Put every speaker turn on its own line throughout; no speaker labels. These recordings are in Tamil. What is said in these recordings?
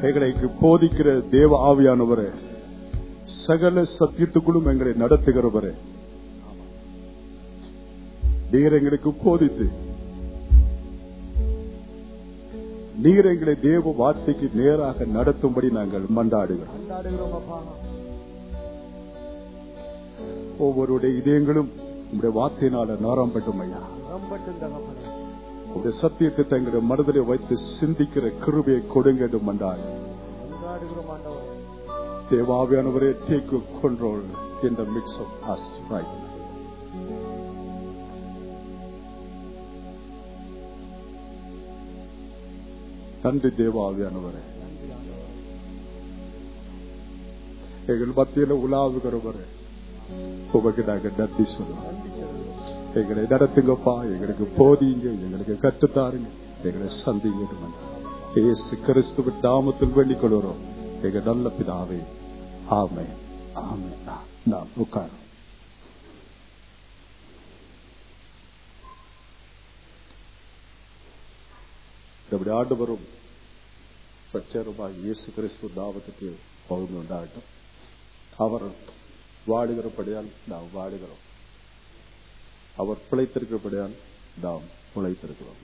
எங்களுக்கு போதிக்கிற தேவ ஆவியானவரே சகல சத்தியத்துக்குள்ளும் எங்களை நடத்துகிறவரே நீர் எங்களுக்கு போதித்து நீர் எங்களை தேவ வார்த்தைக்கு நேராக நடத்தும்படி நாங்கள் மண்டாடுகிறோம்
கொண்டாடுகிறோம் அப்பா
ஒவ்வொருடைய இதயங்களும் உங்களுடைய வார்த்தையினால நாரம்பட்டும் ஐயா
நம்பட்டும் தகப்பனே
உங்களுடைய சத்தியத்தை தங்களுடைய மனதிலே வைத்து சிந்திக்கிற கிருபையை கொடுங்க என்று மண்டாடு
கொண்டாடுகிறோம் ஆண்டவரே
தேவாவியானவரே take control in the midst of us right நன்றி தேவாவியானவரே
நன்றி ஆண்டவரே
எங்கள் மத்தியில உலாவுகிறவரே உமக்கு நாங்கள் நன்றி சொல்லுவோம்
நன்றி சொல்லுகிறோம்
எங்களை நடத்துங்கப்பா எங்களுக்கு போதிங்க எங்களுக்கு கற்றுத்தாருங்க எங்களை சந்திங்க ஏசு கிறிஸ்துவின் நாமத்தில் வேண்டிக் கொள்கிறோம் எங்க நல்ல பிதாவே ஆமே ஆமே நாம் உட்காரும் நம்முடைய ஆண்டு வரும் பிரச்சாரமாக இயேசு கிறிஸ்து நாமத்துக்கு பகுதி உண்டாகட்டும் அவர் வாடுகிறபடியால் நாம் வாடுகிறோம் அவர் பிழைத்திருக்கிறபடியால் நாம் பிழைத்திருக்கிறோம்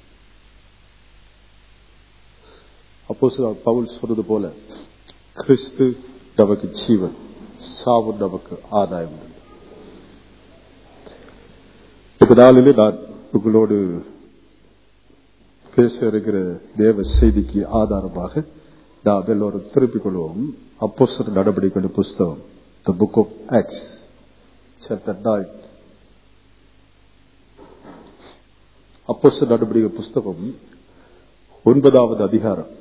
அப்போ பவுல் சொன்னது போல கிறிஸ்து நமக்கு ஜீவன் சாவு நமக்கு ஆதாயம் உண்டு. இந்த நாளிலே நான் உங்களோடு பேச இருக்கிற தேவ செய்திக்கு ஆதாரமாக நாம் எல்லோரும் திருப்பிக் கொள்வோம் அப்போ நடவடிக்கை புஸ்தகம் the book of Acts chapter nine அப்போஸ் நடவடிக்கை புஸ்தகம் ஒன்பதாவது அதிகாரம்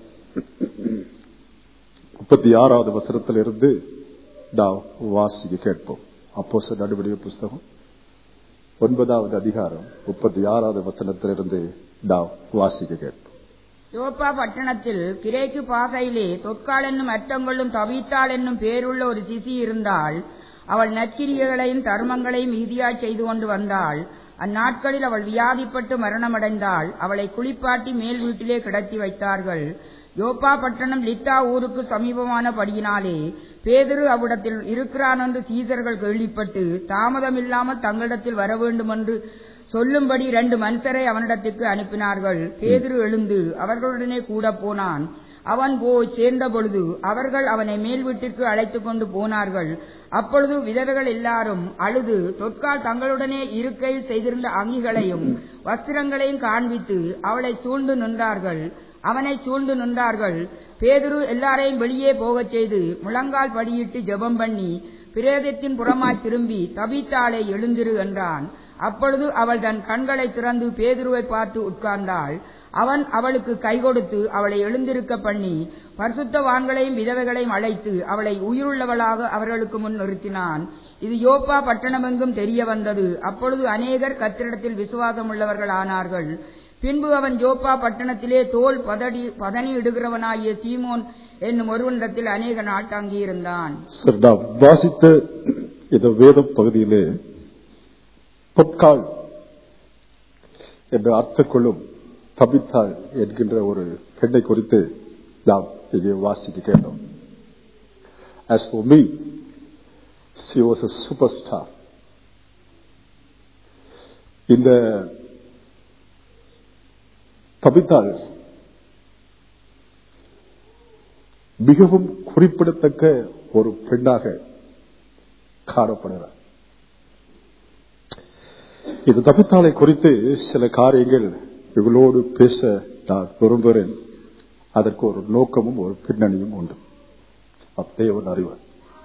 முப்பத்தி ஆறாவது வசனத்திலிருந்து நாம் வாசிக்க கேட்போம் அப்போஸ் நடவடிக்கை புஸ்தகம் ஒன்பதாவது அதிகாரம் முப்பத்தி ஆறாவது வசனத்திலிருந்து நாம் வாசிக்க கேட்போம்
யோப்பா பட்டணத்தில் கிரேக்கு பாசையிலே தொற்கால் என்னும் அர்த்தங்களும் தவித்தாள் என்னும் பேருள்ள ஒரு சிசி இருந்தால் அவள் நற்கிரியைகளையும் தர்மங்களையும் மிகுதியாய் செய்து கொண்டு வந்தாள் அந்நாட்களில் அவள் வியாதிப்பட்டு மரணமடைந்தாள் அவளை குளிப்பாட்டி மேல் வீட்டிலே கிடத்தி வைத்தார்கள் யோப்பா பட்டணம் லித்தா ஊருக்கு சமீபமானபடியினாலே பேதுரு அவ்விடத்தில் இருக்கிறான் என்று சீசர்கள் கேள்விப்பட்டு தாமதமில்லாமல் தங்களிடத்தில் வர வேண்டும் என்று சொல்லும்படி இரண்டு மனுஷரை அவனிடத்துக்கு அனுப்பினார்கள் பேதுரு எழுந்து அவர்களுடனே கூட போனான் அவன் போய் சேர்ந்த பொழுது அவர்கள் அவனை மேல் வீட்டிற்கு அழைத்துக் கொண்டு போனார்கள் அப்பொழுது விதவைகள் எல்லாரும் அழுது தொற்கால் தங்களுடனே இருக்கையில் செய்திருந்த அங்கிகளையும் வஸ்திரங்களையும் காண்பித்து அவளை சூழ்ந்து நின்றார்கள் அவனை சூழ்ந்து நின்றார்கள் பேதுரு எல்லாரையும் வெளியே போகச் செய்து முழங்கால் படியிட்டு ஜெபம் பண்ணி பிரேதத்தின் புறமாய் திரும்பி தபித்தாளை எழுந்திரு என்றான் அப்பொழுது அவள் தன் கண்களை திறந்து பேதுருவை பார்த்து உட்கார்ந்தாள் அவன் அவளுக்கு கை கொடுத்து அவளை எழுந்திருக்க பண்ணி பரிசுத்தவான்களையும் விதவைகளையும் அழைத்து அவளை உயிருள்ளவளாக அவர்களுக்கு முன் நிறுத்தினான் இது யோப்பா பட்டணமெங்கும் தெரிய வந்தது அப்பொழுது அநேகர் கத்திரிடத்தில் விசுவாசம் உள்ளவர்கள் ஆனார்கள் பின்பு அவன் யோப்பா பட்டணத்திலே தோல் பதடி பதனி இடுகிறவனாகிய சீமோன் என்னும் ஒருவனிடத்தில் அநேக நாள் தங்கியிருந்தான்
சரி நாம் வாசித்த இந்த வேத பகுதியிலே பொற்கால் என்ற அர்த்தம் கொள்ளும் தபித்தாள் என்கின்ற ஒரு பெண்ணை குறித்து நாம் இங்கே வாசிக்க கேட்டோம் As for me, she was a superstar. இந்த தபித்தாள் மிகவும் குறிப்பிடத்தக்க ஒரு பெண்ணாக காணப்படுகிறார் இந்த தபித்தாளை குறித்து சில காரியங்கள் இவளோடு பேச நான் விரும்புகிறேன் அதற்கு ஒரு நோக்கமும் ஒரு பின்னணியும் உண்டு தேவன் அறிவார்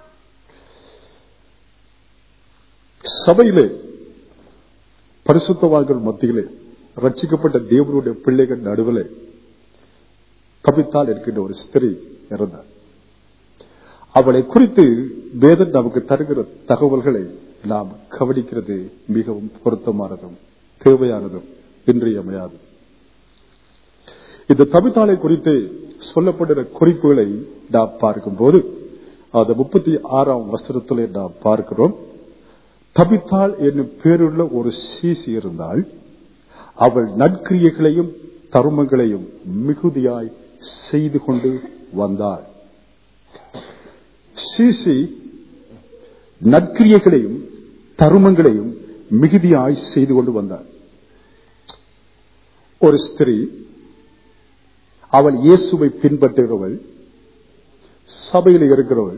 சபையிலே பரிசுத்தவான்கள் மத்தியிலே ரட்சிக்கப்பட்ட தேவனுடைய பிள்ளைகள் நடுவிலே தபித்தாள் என்கின்ற ஒரு ஸ்திரீ இருந்தார் அவளை குறித்து வேதன் நமக்கு தருகிற தகவல்களை நாம் கவனிக்கிறது மிகவும் பொருத்தமானதும் தேவையானதும் இன்றியமையாதும் இந்த தபித்தாளை குறித்து சொல்லப்படுகிற குறிப்புகளை நாம் பார்க்கும்போது அந்த முப்பத்தி ஆறாம் வசனத்திலே நாம் பார்க்கிறோம் தபித்தாள் என்னும் பேருள்ள ஒரு சீசி இருந்தால் அவள் நற்கிரியைகளையும் தருமங்களையும் மிகுதியாய் செய்து கொண்டு வந்தாள் சிசி நற்கிரியைகளையும் தருமங்களையும் மிகுதியாய் செய்து கொண்டு வந்தார் ஒரு ஸ்திரீ அவள் இயேசுவை பின்பற்றுகிறவள் சபையில் இருக்கிறவள்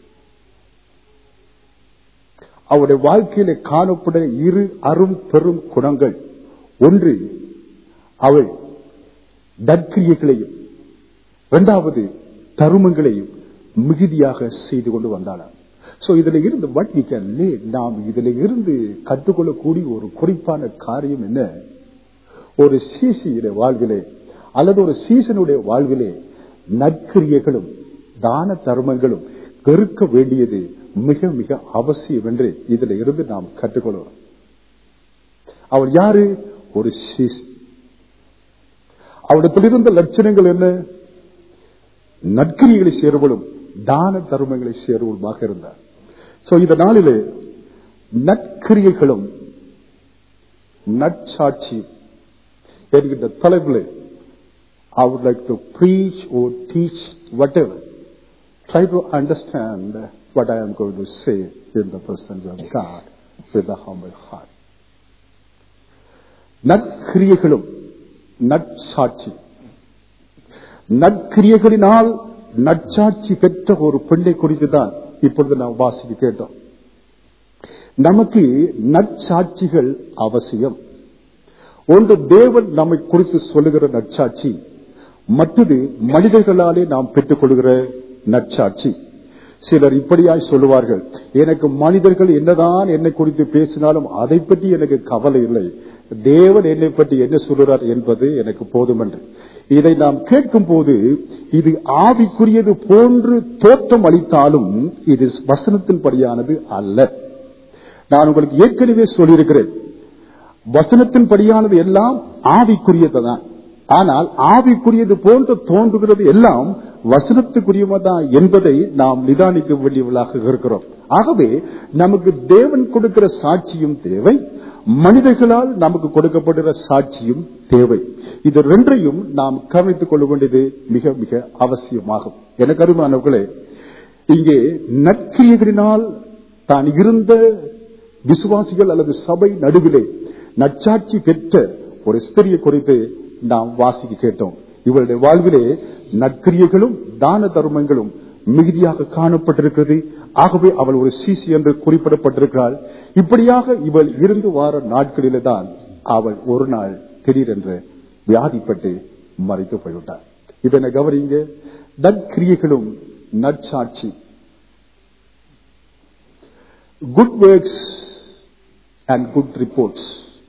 அவருடைய வாழ்க்கையில காணப்பட இரு அரும் பெரும் குணங்கள் ஒன்று அவள் நற்கிரியைகளையும் இரண்டாவது தருமங்களையும் மிகுதியாக செய்து கொண்டு வந்தாளாம் சோ இதுல இருந்து what we can learn, நாம் இதுல இருந்து கற்றுக்கொள்ளக்கூடிய ஒரு குறிப்பான காரியம் என்ன ஒரு சீசியுடைய வாழ்விலே அல்லது ஒரு சீசனுடைய வாழ்விலே நற்கிரியைகளும் தான தர்மங்களும் பெருக்க வேண்டியது மிக மிக அவசியம் என்று இதுல இருந்து நாம் கற்றுக்கொள்வோம் அவள் யாரு ஒரு சீசி அவரிடத்தில் இருந்த லட்சணங்கள் என்ன நற்கிரிகளை சேருவளும் தான தர்மங்களை சேருவலுமாக இருந்தார் சோ இந்த நாளிலே நற்கிரியைகளும் நற்சாட்சியும் என்கின்ற தலைப்பில் I would like to preach or teach whatever. Try to understand what I am going to say in the presence of God with a humble heart. நற்கிரியைகளும் நற்சாட்சி நற்கிரியைகளினால் நற்சாட்சி பெற்ற ஒரு பெண்ணை குறித்து தான் இப்பொழுது நாம் வாசிக்க கேட்டோம் நமக்கு நற்சாட்சிகள் அவசியம் ஒன்று தேவன் நம்மை குறித்து சொல்லுகிற நற்சாட்சி மற்றது மனிதர்களாலே நாம் பெற்றுக் கொள்கிற நற்சாட்சி சிலர் இப்படியாய் சொல்லுவார்கள் எனக்கு மனிதர்கள் என்னதான் என்னை குறித்து பேசினாலும் அதை பற்றி எனக்கு கவலை இல்லை தேவன் என்னை பற்றி என்ன சொல்லுறார் என்பது எனக்கு போதும் என்று இதை நாம் கேட்கும் போது இது ஆவிக்குரியது போன்று தோற்றம் அளித்தாலும் இது வசனத்தின் படியானது அல்ல நான் உங்களுக்கு ஏற்கனவே சொல்லியிருக்கிறேன் வசனத்தின் படியானது எல்லாம் ஆவிக்குரியதுதான் ஆனால் ஆவிக்குரியது போன்று தோன்றுகிறது எல்லாம் வசனத்துக்குரியவதா என்பதை நாம் நிதானிக்க வேண்டியவர்களாக இருக்கிறோம் ஆகவே நமக்கு தேவன் கொடுக்கிற சாட்சியும் தேவை மனிதர்களால் நமக்கு கொடுக்கப்படுகிற சாட்சியும் தேவை இது ரெண்டையும் நாம் கவனித்துக் கொள்ள வேண்டியது மிக மிக அவசியமாகும் எனக்கு அருமானவர்களே இங்கே நற்கிரியர்களினால் தான் இருந்த விசுவாசிகள் அல்லது சபை நடுவிலே நற்சாட்சி பெற்ற ஒரு ஸ்திரியை குறித்து நாம் வாசிக்க கேட்டோம் இவருடைய வாழ்விலே நற்கிரியைகளும் தான தர்மங்களும் மிகுதியாக காணப்பட்டிருக்கிறது ஆகவே அவள் ஒரு சிசி என்று குறிப்பிடப்பட்டிருக்கிறாள் இப்படியாக இவள் இருந்து வார நாட்களிலே தான் அவள் ஒரு நாள் திடீரென்று வியாதிப்பட்டு மறைத்து போய்விட்டார் இதனை கவனிங்க நற்கிரியைகளும் நற்சாட்சி good works and good reports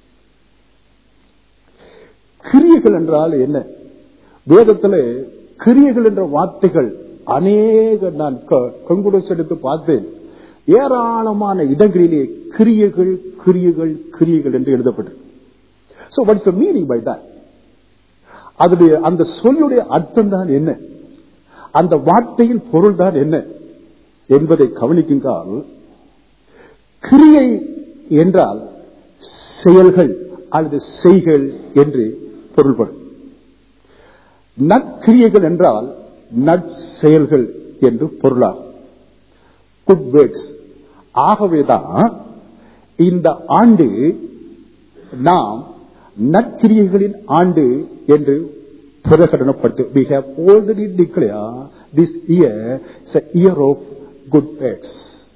கிரியைகள் என்றால் என்ன வேதத்தில் கிரியைகள் என்ற வார்த்தைகள் அநேக நான் கண்குடஸ் எடுத்து பார்த்தேன் ஏராளமான இடங்களிலே கிரியைகள் கிரியைகள் கிரியைகள் என்று எழுதப்பட்டது so what's meaning by that அதனுடைய அந்த சொல்லுடைய அர்த்தம் தான் என்ன அந்த வார்த்தையின் பொருள் தான் என்ன என்பதை கவனிக்குங்கால் கிரியை என்றால் செயல்கள் அல்லது செய்கள் என்று பொருள்படும் நற்கிரியைகள் என்றால் நற்செயல்கள் என்று பொருளாகும் குட் வேர்ட்ஸ் ஆகவேதான் இந்த ஆண்டு நாம் நற்கிரியைகளின் ஆண்டு என்று பிரகடனப்படுத்து we have already declared this year is a year of good works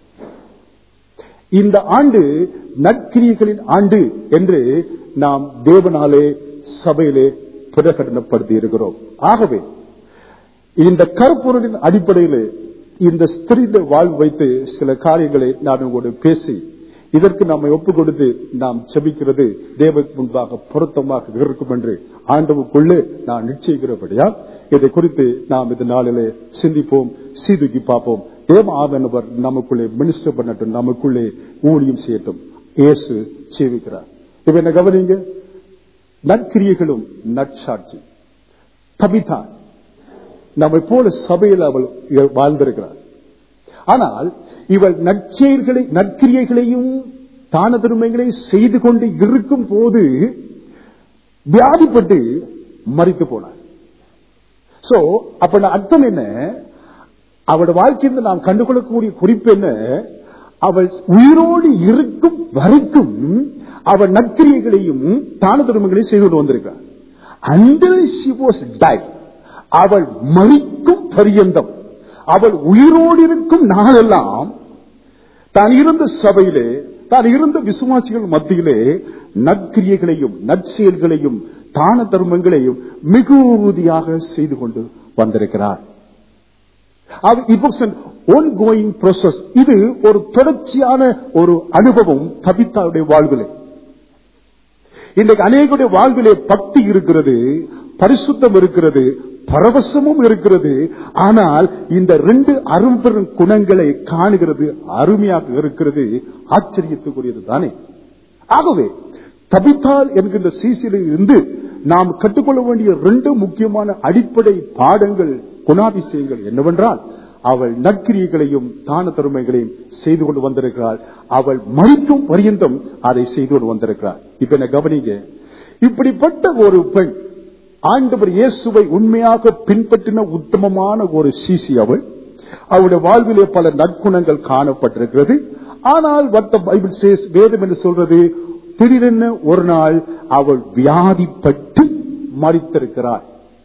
இந்த ஆண்டு நற்கிரியைகளின் ஆண்டு என்று நாம் தேவனாலே சபையிலே பிரகடனப்படுத்தி இருக்கிறோம் ஆகவே இந்த கருப்பொருளின் அடிப்படையில் இந்த ஸ்திரீல வாழ்வு வைத்து சில காரியங்களை நான் உங்களோடு பேசி இதற்கு நம்மை ஒப்புக் கொடுத்து நாம் செபிக்கிறது தேவக்கு முன்பாக பொருத்தமாக இருக்கும் என்று ஆண்டவுக்குள்ளே நான் நிச்சயிக்கிறபடியா இதை குறித்து நாம் இந்த நாளிலே சிந்திப்போம் சீதுக்கி பார்ப்போம் தேவ ஆவனவர் நமக்குள்ளே மினிஸ்டர் பண்ணட்டும் நமக்குள்ளே ஊழியம் செய்யட்டும் இயேசு சேவிக்கிறார் இப்ப என்ன கவனிங்க நற்கிரியைகளும் நற்சாட்சி தபிதா நம்மை போல சபையில் அவள் வாழ்ந்திருக்கிறார் ஆனால் இவள் நற்செயல்களை நற்கிரியைகளையும் தான தருமைகளையும் செய்து கொண்டு இருக்கும் போது வியாதிப்பட்டு மறித்து போனார் சோ அப்ப நான் அர்த்தம் என்ன அவளோட வாழ்க்கையிலிருந்து நாம் கண்டுகொள்ளக்கூடிய குறிப்பு என்ன அவள் உயிரோடு இருக்கும் வரைக்கும் அவள் நற்கிரியைகளையும் தான தர்மங்களையும் செய்து கொண்டு வந்திருக்கிறார் until she was died அவள் மறிக்கும் பரியந்தம் அவள் உயிரோடு இருக்கும் நாளெல்லாம் தான் இருந்த சபையிலே தான் இருந்த விசுவாசிகள் மத்தியிலே நற்கிரியைகளையும் நற்செயல்களையும் தான தர்மங்களையும் மிகுதியாக செய்து கொண்டு வந்திருக்கிறார் ஒன் கோயிங் ப்ரோசஸ் இது ஒரு தொடர்ச்சியான ஒரு அனுபவம் தபித்தாவுடைய வாழ்விலே இன்றைக்கு அநேகருடைய வாழ்விலே பக்தி இருக்கிறது பரிசுத்தம் இருக்கிறது பரவசமும் இருக்கிறது ஆனால் இந்த ரெண்டு அரும்பெரும் குணங்களை காணுகிறது அருமையாக இருக்கிறது ஆச்சரியத்துக்குரியது தானே ஆகவே தபித்தால் என்கின்ற சீசியில் இருந்து நாம் கற்றுக்கொள்ள வேண்டிய ரெண்டு முக்கியமான அடிப்படை பாடங்கள் குணாதிசயங்கள் என்னவென்றால் அவள் நற்கிரியைகளையும் தான தருமைகளையும் செய்து கொண்டு வந்திருக்கிறாள் அவள் மறிக்கும் பரியந்தம் அதை செய்து கொண்டு வந்திருக்கிறாள் இப்ப என்ன கவனிங்க இப்படிப்பட்ட ஒரு பெண் ஆண்டவர் இயேசுவை உண்மையாக பின்பற்றின உத்தமமான ஒரு சிசி அவள் அவருடைய வாழ்விலே பல நற்குணங்கள் காணப்பட்டிருக்கிறது ஆனால் வட்ட பைபிள் சேஸ் வேதம் என்று சொல்றது திடீரென ஒரு நாள் அவள் வியாதிப்பட்டு மறித்திருக்கிறாள்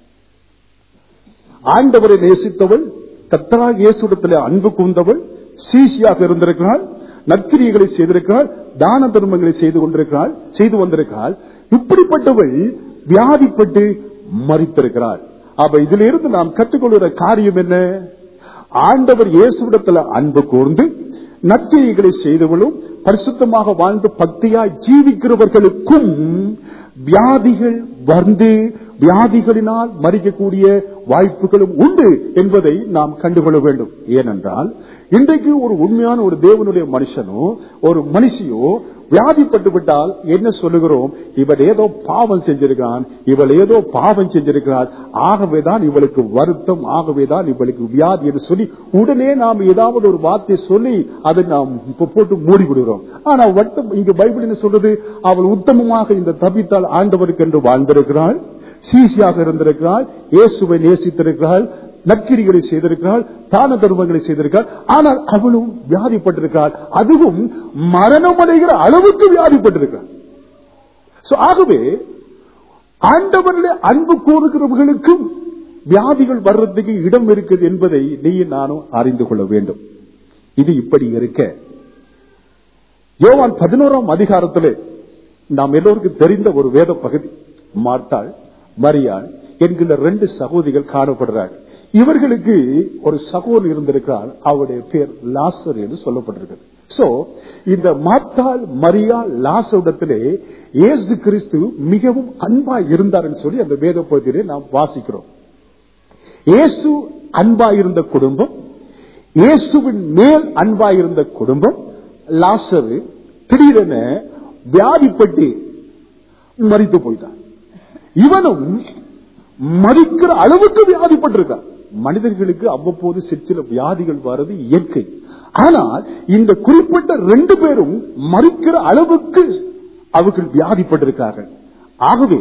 ஆண்டவரை நேசித்தவள் கத்தரா இயேசுடத்தில் அன்பு கூர்ந்தவள் சீசியாக இருந்திருக்கிறாள் நற்கிரியைகளை செய்திருக்கிறாள் தான தர்மங்களை செய்து கொண்டிருக்கிறாள் செய்து வந்திருக்கிறாள் இப்படிப்பட்டவள் வியாதிப்பட்டு மறித்திருக்கிறாள் அப்ப இதிலிருந்து நாம் கற்றுக்கொள்கிற காரியம் என்ன ஆண்டவர் இயேசுவிடத்தில் அன்பு கூர்ந்து நற்கிரியைகளை செய்தவளும் பரிசுத்தமாக வாழ்ந்து பக்தியாய் ஜீவிக்கிறவர்களுக்கும் வியாதிகள் வந்து வியாதிகளினால் மறிக்கக்கூடிய வாய்ப்புகளும் உண்டு என்பதை நாம் கண்டுகொள்ள வேண்டும் ஏனென்றால் இன்றைக்கு ஒரு உண்மையான ஒரு தேவனுடைய மனுஷனோ ஒரு மனுஷியோ வியாதிப்பட்டு விட்டால் என்ன சொல்லுகிறோம் இவள் ஏதோ பாவம் செஞ்சிருக்கிறான் இவள் ஏதோ பாவம் செஞ்சிருக்கிறாள் ஆகவேதான் இவளுக்கு வருத்தம் ஆகவேதான் இவளுக்கு வியாதி என்று சொல்லி உடனே நாம் ஏதாவது ஒரு வார்த்தை சொல்லி அதை நாம் இப்ப போட்டு மூடி விடுகிறோம் ஆனா வட்டம் இங்க பைபிள் என்ன சொல்றது அவள் உத்தமமாக இந்த தபித்தால் ஆண்டவருக்கு என்று வாழ்ந்திருக்கிறாள் சீசியாக இருந்திருக்கிறாள் இயேசுவை நேசித்திருக்கிறாள் நற்கிரிகளை செய்திருக்கிறாள் தான தர்மங்களை செய்திருக்கிறாள் ஆனால் அவளும் வியாதிப்பட்டிருக்கிறாள் அதுவும் மரணமடைகிற அளவுக்கு வியாதிப்பட்டிருக்கிறாள் So, ஆகவே ஆண்டவர்களே அன்பு கூறுகிறவர்களுக்கும் வியாதிகள் வர்றதுக்கு இடம் இருக்குது என்பதை நீ நானும் அறிந்து கொள்ள வேண்டும் இது இப்படி இருக்க யோவான் பதினோராம் அதிகாரத்திலே நாம் எல்லோருக்கும் தெரிந்த ஒரு வேத பகுதி மார்த்தாள் மரியாள் என்கின்ற ரெண்டு சகோதரிகள் காணப்படுறாங்க இவர்களுக்கு ஒரு சகோதரி இருந்திருக்கிறார் அவருடைய பேர் லாசர் என்று சொல்லப்பட்டிருக்கிறது சோ இந்த மாத்தாள் மரியா லாசரிடத்திலே இயேசு கிறிஸ்து மிகவும் அன்பா இருந்தார் சொல்லி அந்த வேத பகுதியிலே நாம் வாசிக்கிறோம் இயேசு அன்பா இருந்த குடும்பம் இயேசுவின் மேல் அன்பா இருந்த குடும்பம் லாசரு திடீரென வியாதிப்பட்டு மறித்து போயிட்டான் இவனும் மறிக்கிற அளவுக்கு வியாதிப்பட்டிருக்கான் மனிதர்களுக்கு அவ்வப்போது சிற்சில வியாதிகள் வர்றது இயற்கை ஆனால் இந்த குறிப்பிட்ட ரெண்டு பேரும் மறிக்கிற அளவுக்கு அவர்கள் வியாதிப்பட்டிருக்கார்கள் ஆகவே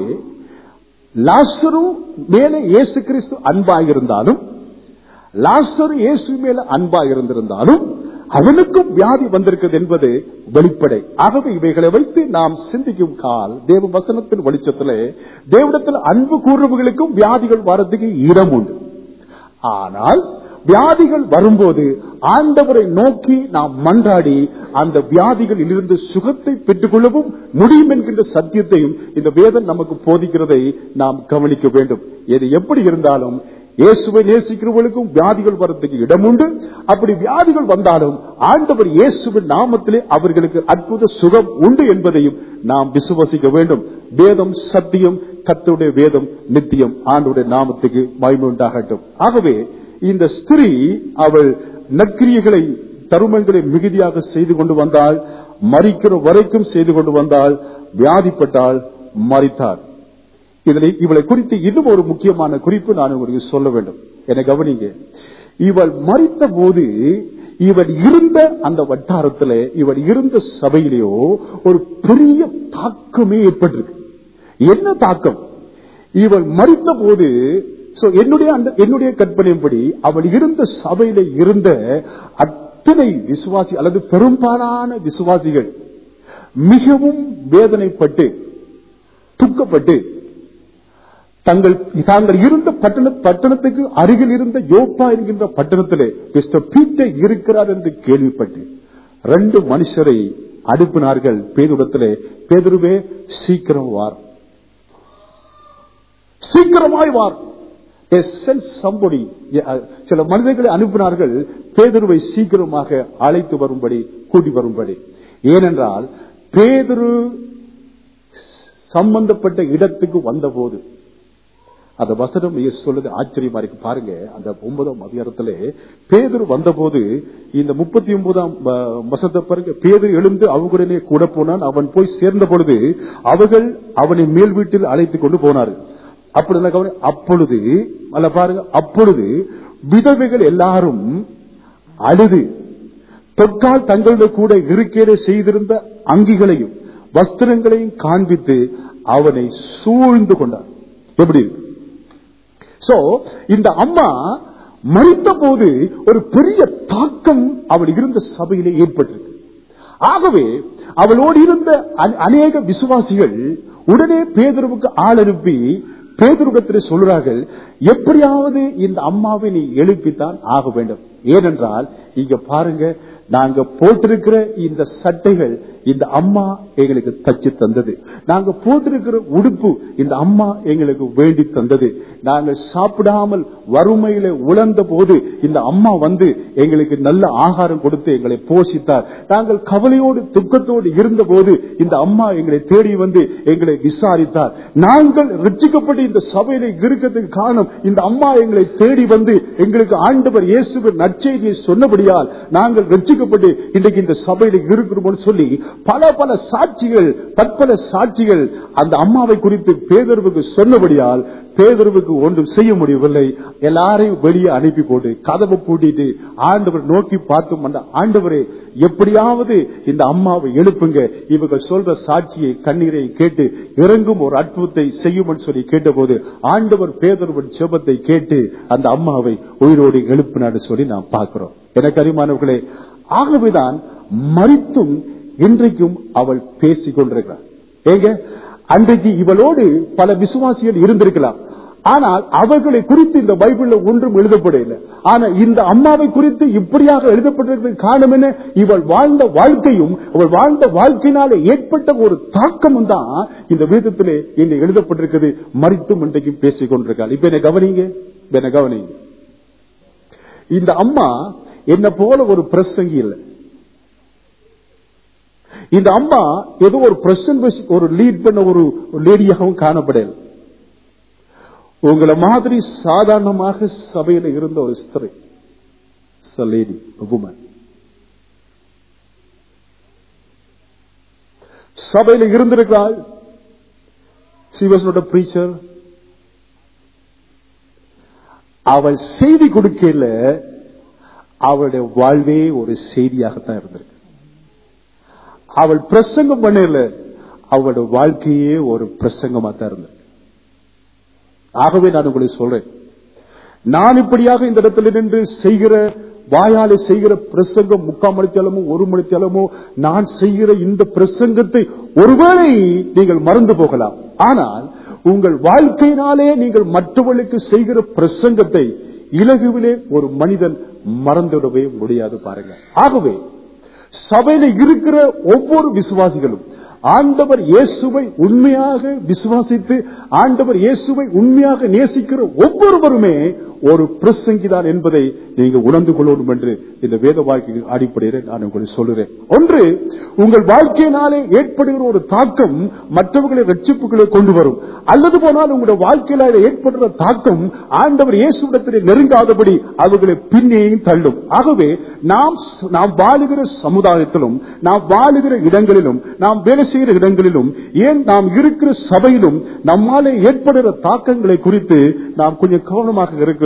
லாசரு மேலே இயேசு கிறிஸ்து அன்பாக இருந்தாலும் லாசரு இயேசு மேல அன்பாக இருந்திருந்தாலும் அவனுக்கும் வியாதி வந்திருக்கிறது என்பது வெளிப்படை ஆகவே இவைகளை வைத்து நாம் சிந்திக்கும் கால் தேவ வசனத்தின் வெளிச்சத்திலே தேவடத்தில் அன்பு கூறுறவர்களுக்கும் வியாதிகள் வரதுக்கு இடம் உண்டு ஆனால் வியாதிகள் வரும்போது ஆண்டவரை நோக்கி நாம் மன்றாடி அந்த வியாதிகளில் இருந்து சுகத்தை பெற்றுக் கொள்ளவும் முடியும் என்கின்ற சத்தியத்தையும் இந்த வேதம் நமக்கு போதிக்கிறதை நாம் கவனிக்க வேண்டும் எது எப்படி இருந்தாலும் இயேசுவை நேசிக்கிறவர்களுக்கும் வியாதிகள் வரதுக்கு இடம் உண்டு அப்படி வியாதிகள் வந்தாலும் ஆண்டவர் இயேசுவின் நாமத்திலே அவர்களுக்கு அற்புத சுகம் உண்டு என்பதையும் நாம் விசுவசிக்க வேண்டும் வேதம் சத்தியம் கத்தருடைய வேதம் நித்தியம் ஆண்டுடைய நாமத்துக்கு மகிமை உண்டாகட்டும் ஆகவே இந்த ஸ்திரீ அவள் நற்கிரியைகளை தருமங்களை மிகுதியாக செய்து கொண்டு வந்தாள் மறிக்கிற வரைக்கும் செய்து கொண்டு வந்தாள் வியாதிப்பட்டால் மறித்தார் இதில் இவளை குறித்து இன்னும் ஒரு முக்கியமான குறிப்பு நான் உங்களுக்கு சொல்ல வேண்டும் என கவனிங்க இவள் மறித்த போது இவள் இருந்த அந்த வட்டாரத்தில் இவள் இருந்த சபையிலேயோ ஒரு பெரிய தாக்கமே ஏற்பட்டிருக்கு என்ன தாக்கம் இவள் மறித்த போது So, என்னுடைய அந்த- என்னுடைய கற்பனையின்படி அவள் இருந்த சபையில இருந்த அத்தனை விசுவாசி அல்லது பெரும்பாலான விசுவாசிகள் மிகவும் வேதனைப்பட்டு துக்கப்பட்டு தங்கள் தாங்கள் இருந்த பட்டண பட்டணத்துக்கு அருகில் இருந்த யோப்பா என்கின்ற பட்டணத்திலே மிஸ்டர் பீட்டர் இருக்கிறார் என்று கேள்விப்பட்டு ரெண்டு மனுஷரை அனுப்பினார்கள் பேதுடத்திலே பேதுருவே சீக்கிரம் வார் சீக்கிரமாய் வார் They sent somebody. சில மனிதர்களை அனுப்பினார்கள் பேதுருவை சீக்கிரமாக அழைத்து வரும்படி கூட்டி வரும்படி ஏனென்றால் பேதுரு சம்பந்தப்பட்ட இடத்துக்கு வந்தபோது அந்த வசனம் இயேசு சொல்லுது ஆச்சரியமா இருக்கு பாருங்க அந்த ஒன்பதாம் அதிகாரத்திலே பேதுரு வந்தபோது இந்த முப்பத்தி ஒன்பதாம் வசத்தை பாருங்க பேதுரு எழுந்து அவங்களுடனே கூட போனான் அவன் போய் சேர்ந்த பொழுது அவர்கள் அவனை மேல் வீட்டில் அழைத்துக் கொண்டு போனார்கள் அப்படி நான் கவனி- அப்பொழுது அல்ல பாருங்க அப்பொழுது விதவைகள் எல்லாரும் அழுது தொற்கால் தங்களுடைய கூட இருக்கையிலே செய்திருந்த அங்கிகளையும் வஸ்திரங்களையும் காண்பித்து அவனை சூழ்ந்து கொண்டார் எப்படி இருக்கு சோ இந்த அம்மா மறித்த போது ஒரு பெரிய தாக்கம் அவள் இருந்த சபையிலே ஏற்பட்டிருக்கு ஆகவே அவளோடு இருந்த அ- அநேக விசுவாசிகள் உடனே பேதுருவுக்கு ஆள் அனுப்பி பேதுருடத்தில் சொல்றார்கள் எப்படியாவது இந்த அம்மாவை நீ எழுப்பித்தான் ஆக வேண்டும் ஏனென்றால் இங்க பாருங்க நாங்க போட்டிருக்கிற இந்த சட்டைகள் இந்த அம்மா எங்களுக்கு தச்சு தந்தது நாங்க போட்டிருக்கிற உடுப்பு இந்த அம்மா எங்களுக்கு வேண்டி தந்தது நாங்கள் சாப்பிடாமல் வறுமையில உழந்த போது இந்த அம்மா வந்து எங்களுக்கு நல்ல ஆகாரம் கொடுத்து எங்களை போஷித்தார் நாங்கள் கவலையோடு துக்கத்தோடு இருந்த போது இந்த அம்மா எங்களை தேடி வந்து எங்களை விசாரித்தார் நாங்கள் ரட்சிக்கப்பட்டு இந்த சபையில இருக்கிறதுக்கு காரணம் இந்த அம்மா எங்களை தேடி வந்து எங்களுக்கு ஆண்டவர் இயேசுவின் நற்செய்தியை சொன்னபடியால் நாங்கள் ரட்சிக்கப்பட்டு இன்றைக்கு இந்த சபையில இருக்கிறோம் சொல்லி பல பல சாட்சிகள் பற்பல சாட்சிகள் அந்த அம்மாவை குறித்து பேதர்வுக்கு சொன்னபடியால் பேதர்வுக்கு ஒன்றும் செய்ய முடியவில்லை எல்லாரையும் வெளியே அனுப்பி போட்டு கதவை பூட்டிட்டு ஆண்டவர் நோக்கி பார்த்தும் அந்த ஆண்டவரே எப்படியாவது இந்த அம்மாவை எழுப்புங்க இவங்க சொல்ற சாட்சியை கண்ணீரை கேட்டு இறங்கும் ஒரு அற்புதத்தை செய்யும் சொல்லி கேட்டபோது ஆண்டவர் பேதர்வன் செபத்தை கேட்டு அந்த அம்மாவை உயிரோடு எழுப்பினான்னு சொல்லி நாம் பார்க்கிறோம் எனக்கு அறிமானவர்களே ஆகவேதான் மறித்தும் இன்றைக்கும் அவள் பேசிக் கொண்டிருக்கிறார் ஏங்க அன்றைக்கு இவளோடு பல விசுவாசிகள் இருந்திருக்கலாம் ஆனால் அவர்களை குறித்து இந்த பைபிள்ல ஒன்றும் எழுதப்படவில்லை ஆனா இந்த அம்மாவை குறித்து இப்படியாக எழுதப்பட்டிருக்கிறது காரணம் என்ன இவள் வாழ்ந்த வாழ்க்கையும் அவள் வாழ்ந்த வாழ்க்கையினால ஏற்பட்ட ஒரு தாக்கமும் தான் இந்த வேதத்திலே இன்று எழுதப்பட்டிருக்கிறது மறித்தும் இன்றைக்கும் பேசிக் கொண்டிருக்காள் இப்ப என்ன கவனிங்க இப்ப என்ன கவனிங்க இந்த அம்மா என்ன போல ஒரு பிரசங்கி இல்லை இந்த அம்மா ஏதோ ஒரு பிரசன்ட் ஒரு லீட் பண்ண ஒரு லேடியாகவும் காணப்படல உங்களை மாதிரி சாதாரணமாக சபையில இருந்த ஒரு ஸ்திரை லேடி உமன் சபையில இருந்திருக்கிறாள் she was not a preacher அவள் செய்தி கொடுக்கல அவளுடைய வாழ்வே ஒரு செய்தியாகத்தான் இருந்திருக்கு அவள் பிரசங்கம் பண்ணல அவளுடைய வாழ்க்கையே ஒரு பிரசங்கமா தான் இருந்திருக்கு ஆகவே நான் உங்களை சொல்றேன் நான் இப்படியாக இந்த இடத்துல நின்று செய்கிற வாயாலே செய்கிற பிரசங்கம் முக்கால் மணித்தளமோ ஒரு மணித்தளமோ நான் செய்கிற இந்த பிரசங்கத்தை ஒருவேளை நீங்கள் மறந்து போகலாம் ஆனால் உங்கள் வாழ்க்கையினாலே நீங்கள் மற்றவர்களுக்கு செய்கிற பிரசங்கத்தை இலகுவிலே ஒரு மனிதன் மறந்துவிடவே முடியாது பாருங்க ஆகவே சபையில இருக்கிற ஒவ்வொரு விசுவாசிகளும் ஆண்டவர் இயேசுவை உண்மையாக விசுவாசித்து ஆண்டவர் இயேசுவை உண்மையாக நேசிக்கிற ஒவ்வொருவருமே ஒரு பிரசங்கிதான் என்பதை நீங்க உணர்ந்து கொள்ளணும் என்று இந்த வேத வாழ்க்கையின் அடிப்படையில் நான் உங்களை சொல்லுறேன் ஒன்று உங்கள் வாழ்க்கையினாலே ஏற்படுகிற ஒரு தாக்கம் மற்றவர்களை ரட்சிப்புகளை கொண்டு வரும் அல்லது போனால் உங்களுடைய வாழ்க்கையில ஏற்படுற தாக்கம் ஆண்டவர் இயேசுடத்தில் நெருங்காதபடி அவர்களை பின்னேயும் தள்ளும் ஆகவே நாம் நாம் வாழுகிற சமுதாயத்திலும் நாம் வாழுகிற இடங்களிலும் நாம் வேலை செய்கிற இடங்களிலும் ஏன் நாம் இருக்கிற சபையிலும் நம்மாலே ஏற்படுகிற தாக்கங்களை குறித்து நாம் கொஞ்சம் கவனமாக இருக்கிறது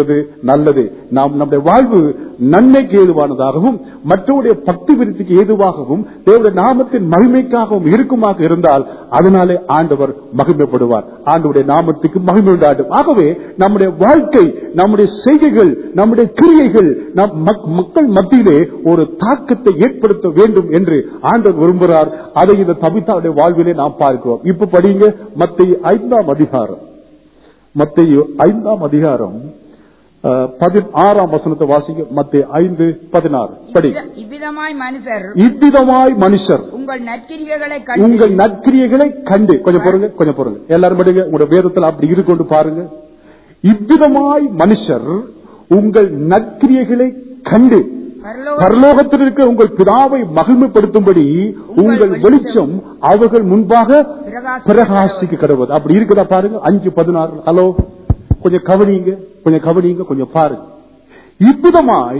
செய்வது நல்லது நாம் நம்முடைய வாழ்வு நன்மைக்கு ஏதுவானதாகவும் மற்றவருடைய பக்தி விருத்திக்கு ஏதுவாகவும் தேவனுடைய நாமத்தின் மகிமைக்காகவும் இருக்குமாக இருந்தால் அதனாலே ஆண்டவர் மகிமைப்படுவார் ஆண்டவருடைய நாமத்துக்கு மகிமை உண்டாடும் ஆகவே நம்முடைய வாழ்க்கை நம்முடைய செய்கைகள் நம்முடைய கிரியைகள் நம் மக்- மக்கள் மத்தியிலே ஒரு தாக்கத்தை ஏற்படுத்த வேண்டும் என்று ஆண்டவர் விரும்புகிறார் அதை இந்த தபித்தாவுடைய வாழ்விலே நாம் பார்க்கிறோம் இப்ப படிங்க மத்திய ஐந்தாம் அதிகாரம் மத்திய ஐந்தாம் அதிகாரம் அஹ், பதினாறாம் வசனத்தை வாசிங்க மத்திய ஐந்து பதினாறு படி
இவ்வித- இவ்விதமாய் மனுஷர்
இவ்விதமாய் மனுஷர்
உங்கள் நற்கிரிகைகளை
உங்கள்
கண்டு
நற்கிரியைகளை கண்டு கொஞ்சம் பொறுங்க கொஞ்சம் பொறுங்க எல்லாரும் படிங்க உங்களுடைய வேதத்தில் அப்படி இருக்கொண்டு பாருங்க இவ்விதமாய் மனுஷர் உங்கள் நற்கிரியைகளை கண்டு
பரலோக
பரலோகத்தில் இருக்கிற உங்கள் பிதாவை மகிமைப்படுத்தும்படி உங்கள் வெளிச்சம் அவர்கள் முன்பாக
பிரகாசிக்க
பிரகாசிக்க கடவுள் அப்படி இருக்குதா பாருங்க அஞ்சு பதினாறு ஹலோ கொஞ்சம் கவனிங்க கொஞ்சம் கவனிங்க கொஞ்சம் பாருங்க இவ்விதமாய்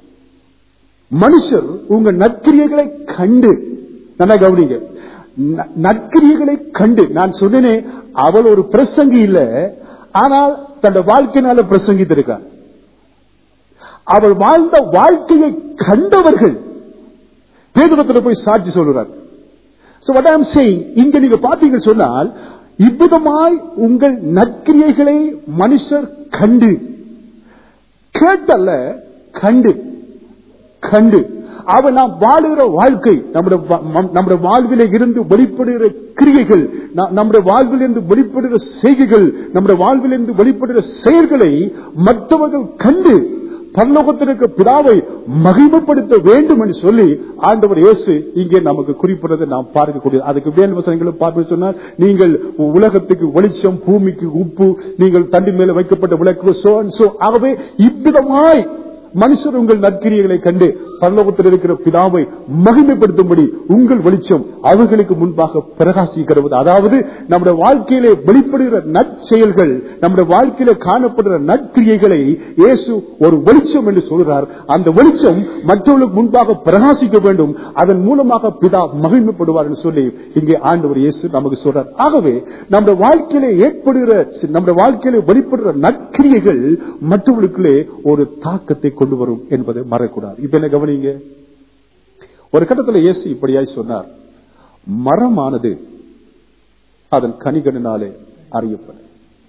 மனுஷர் உங்க நற்கிரியைகளை கண்டு நல்லா கவனிங்க ந- நற்கிரியைகளை கண்டு நான் சொன்னேனே அவள் ஒரு பிரசங்கி இல்ல ஆனால் தன் வாழ்க்கையினால பிரசங்கித்திருக்கார் அவள் வாழ்ந்த வாழ்க்கையை கண்டவர்கள் வேதத்தில் போய் சாட்சி சொல்கிறார் So what I am saying, இங்க நீங்க பாத்தீங்க சொன்னால் இவ்விதமாய் உங்கள் நற்கிரியைகளை மனுஷர் கண்டு கேட்டல்ல கண்டு கண்டு அவன் நாம் வாழுகிற வாழ்க்கை நம்முடைய வா- ம- நம்முடைய வாழ்விலே இருந்து வெளிப்படுகிற கிரியைகள் ந- நம்முடைய வாழ்வில் இருந்து வெளிப்படுகிற செய்கைகள் நம்முடைய வாழ்வில் இருந்து வெளிப்படுகிற செயல்களை மற்றவர்கள் கண்டு பரலோகத்தில் இருக்கிற பிதாவை மகிமைப்படுத்த வேண்டும் என்று சொல்லி ஆண்டவர் இயேசு இங்கே நமக்கு குறிப்பிடுறதை நாம் பார்க்கக்கூடிய அதுக்கு வேல் வசனங்களும் பார்த்து சொன்னால் நீங்கள் உலகத்துக்கு வெளிச்சம் பூமிக்கு உப்பு நீங்கள் தண்டி மேல வைக்கப்பட்ட விளக்கு so and so. ஆகவே இவ்விதமாய் மனுஷர் உங்கள் நற்கிரியைகளை கண்டு பரலோகத்தில் இருக்கிற பிதாவை மகிமைப்படுத்தும்படி உங்கள் வெளிச்சம் அவர்களுக்கு முன்பாக பிரகாசிக்கிறது அதாவது நம்முடைய வாழ்க்கையிலே வெளிப்படுகிற நற்செயல்கள் நம்முடைய வாழ்க்கையில காணப்படுகிற நற்கிரியைகளை இயேசு ஒரு வெளிச்சம் என்று சொல்கிறார் அந்த வெளிச்சம் மற்றவர்களுக்கு முன்பாக பிரகாசிக்க வேண்டும் அதன் மூலமாக பிதா மகிமைப்படுவார் என்று சொல்லி இங்கே ஆண்டவர் இயேசு நமக்கு சொல்றார் ஆகவே நம்முடைய வாழ்க்கையிலே ஏற்படுகிற நம்முடைய வாழ்க்கையிலே வெளிப்படுகிற நற்கிரியைகள் மற்றவர்களுக்குள்ளே ஒரு தாக்கத்தை கொண்டு வரும் என்பதை மறக்கூடாது இப்ப என்ன கவனிங்க ஒரு கட்டத்தில் இயேசு இப்படியாய் சொன்னார் மரமானது அதன் கனிகளினாலே அறியப்படும்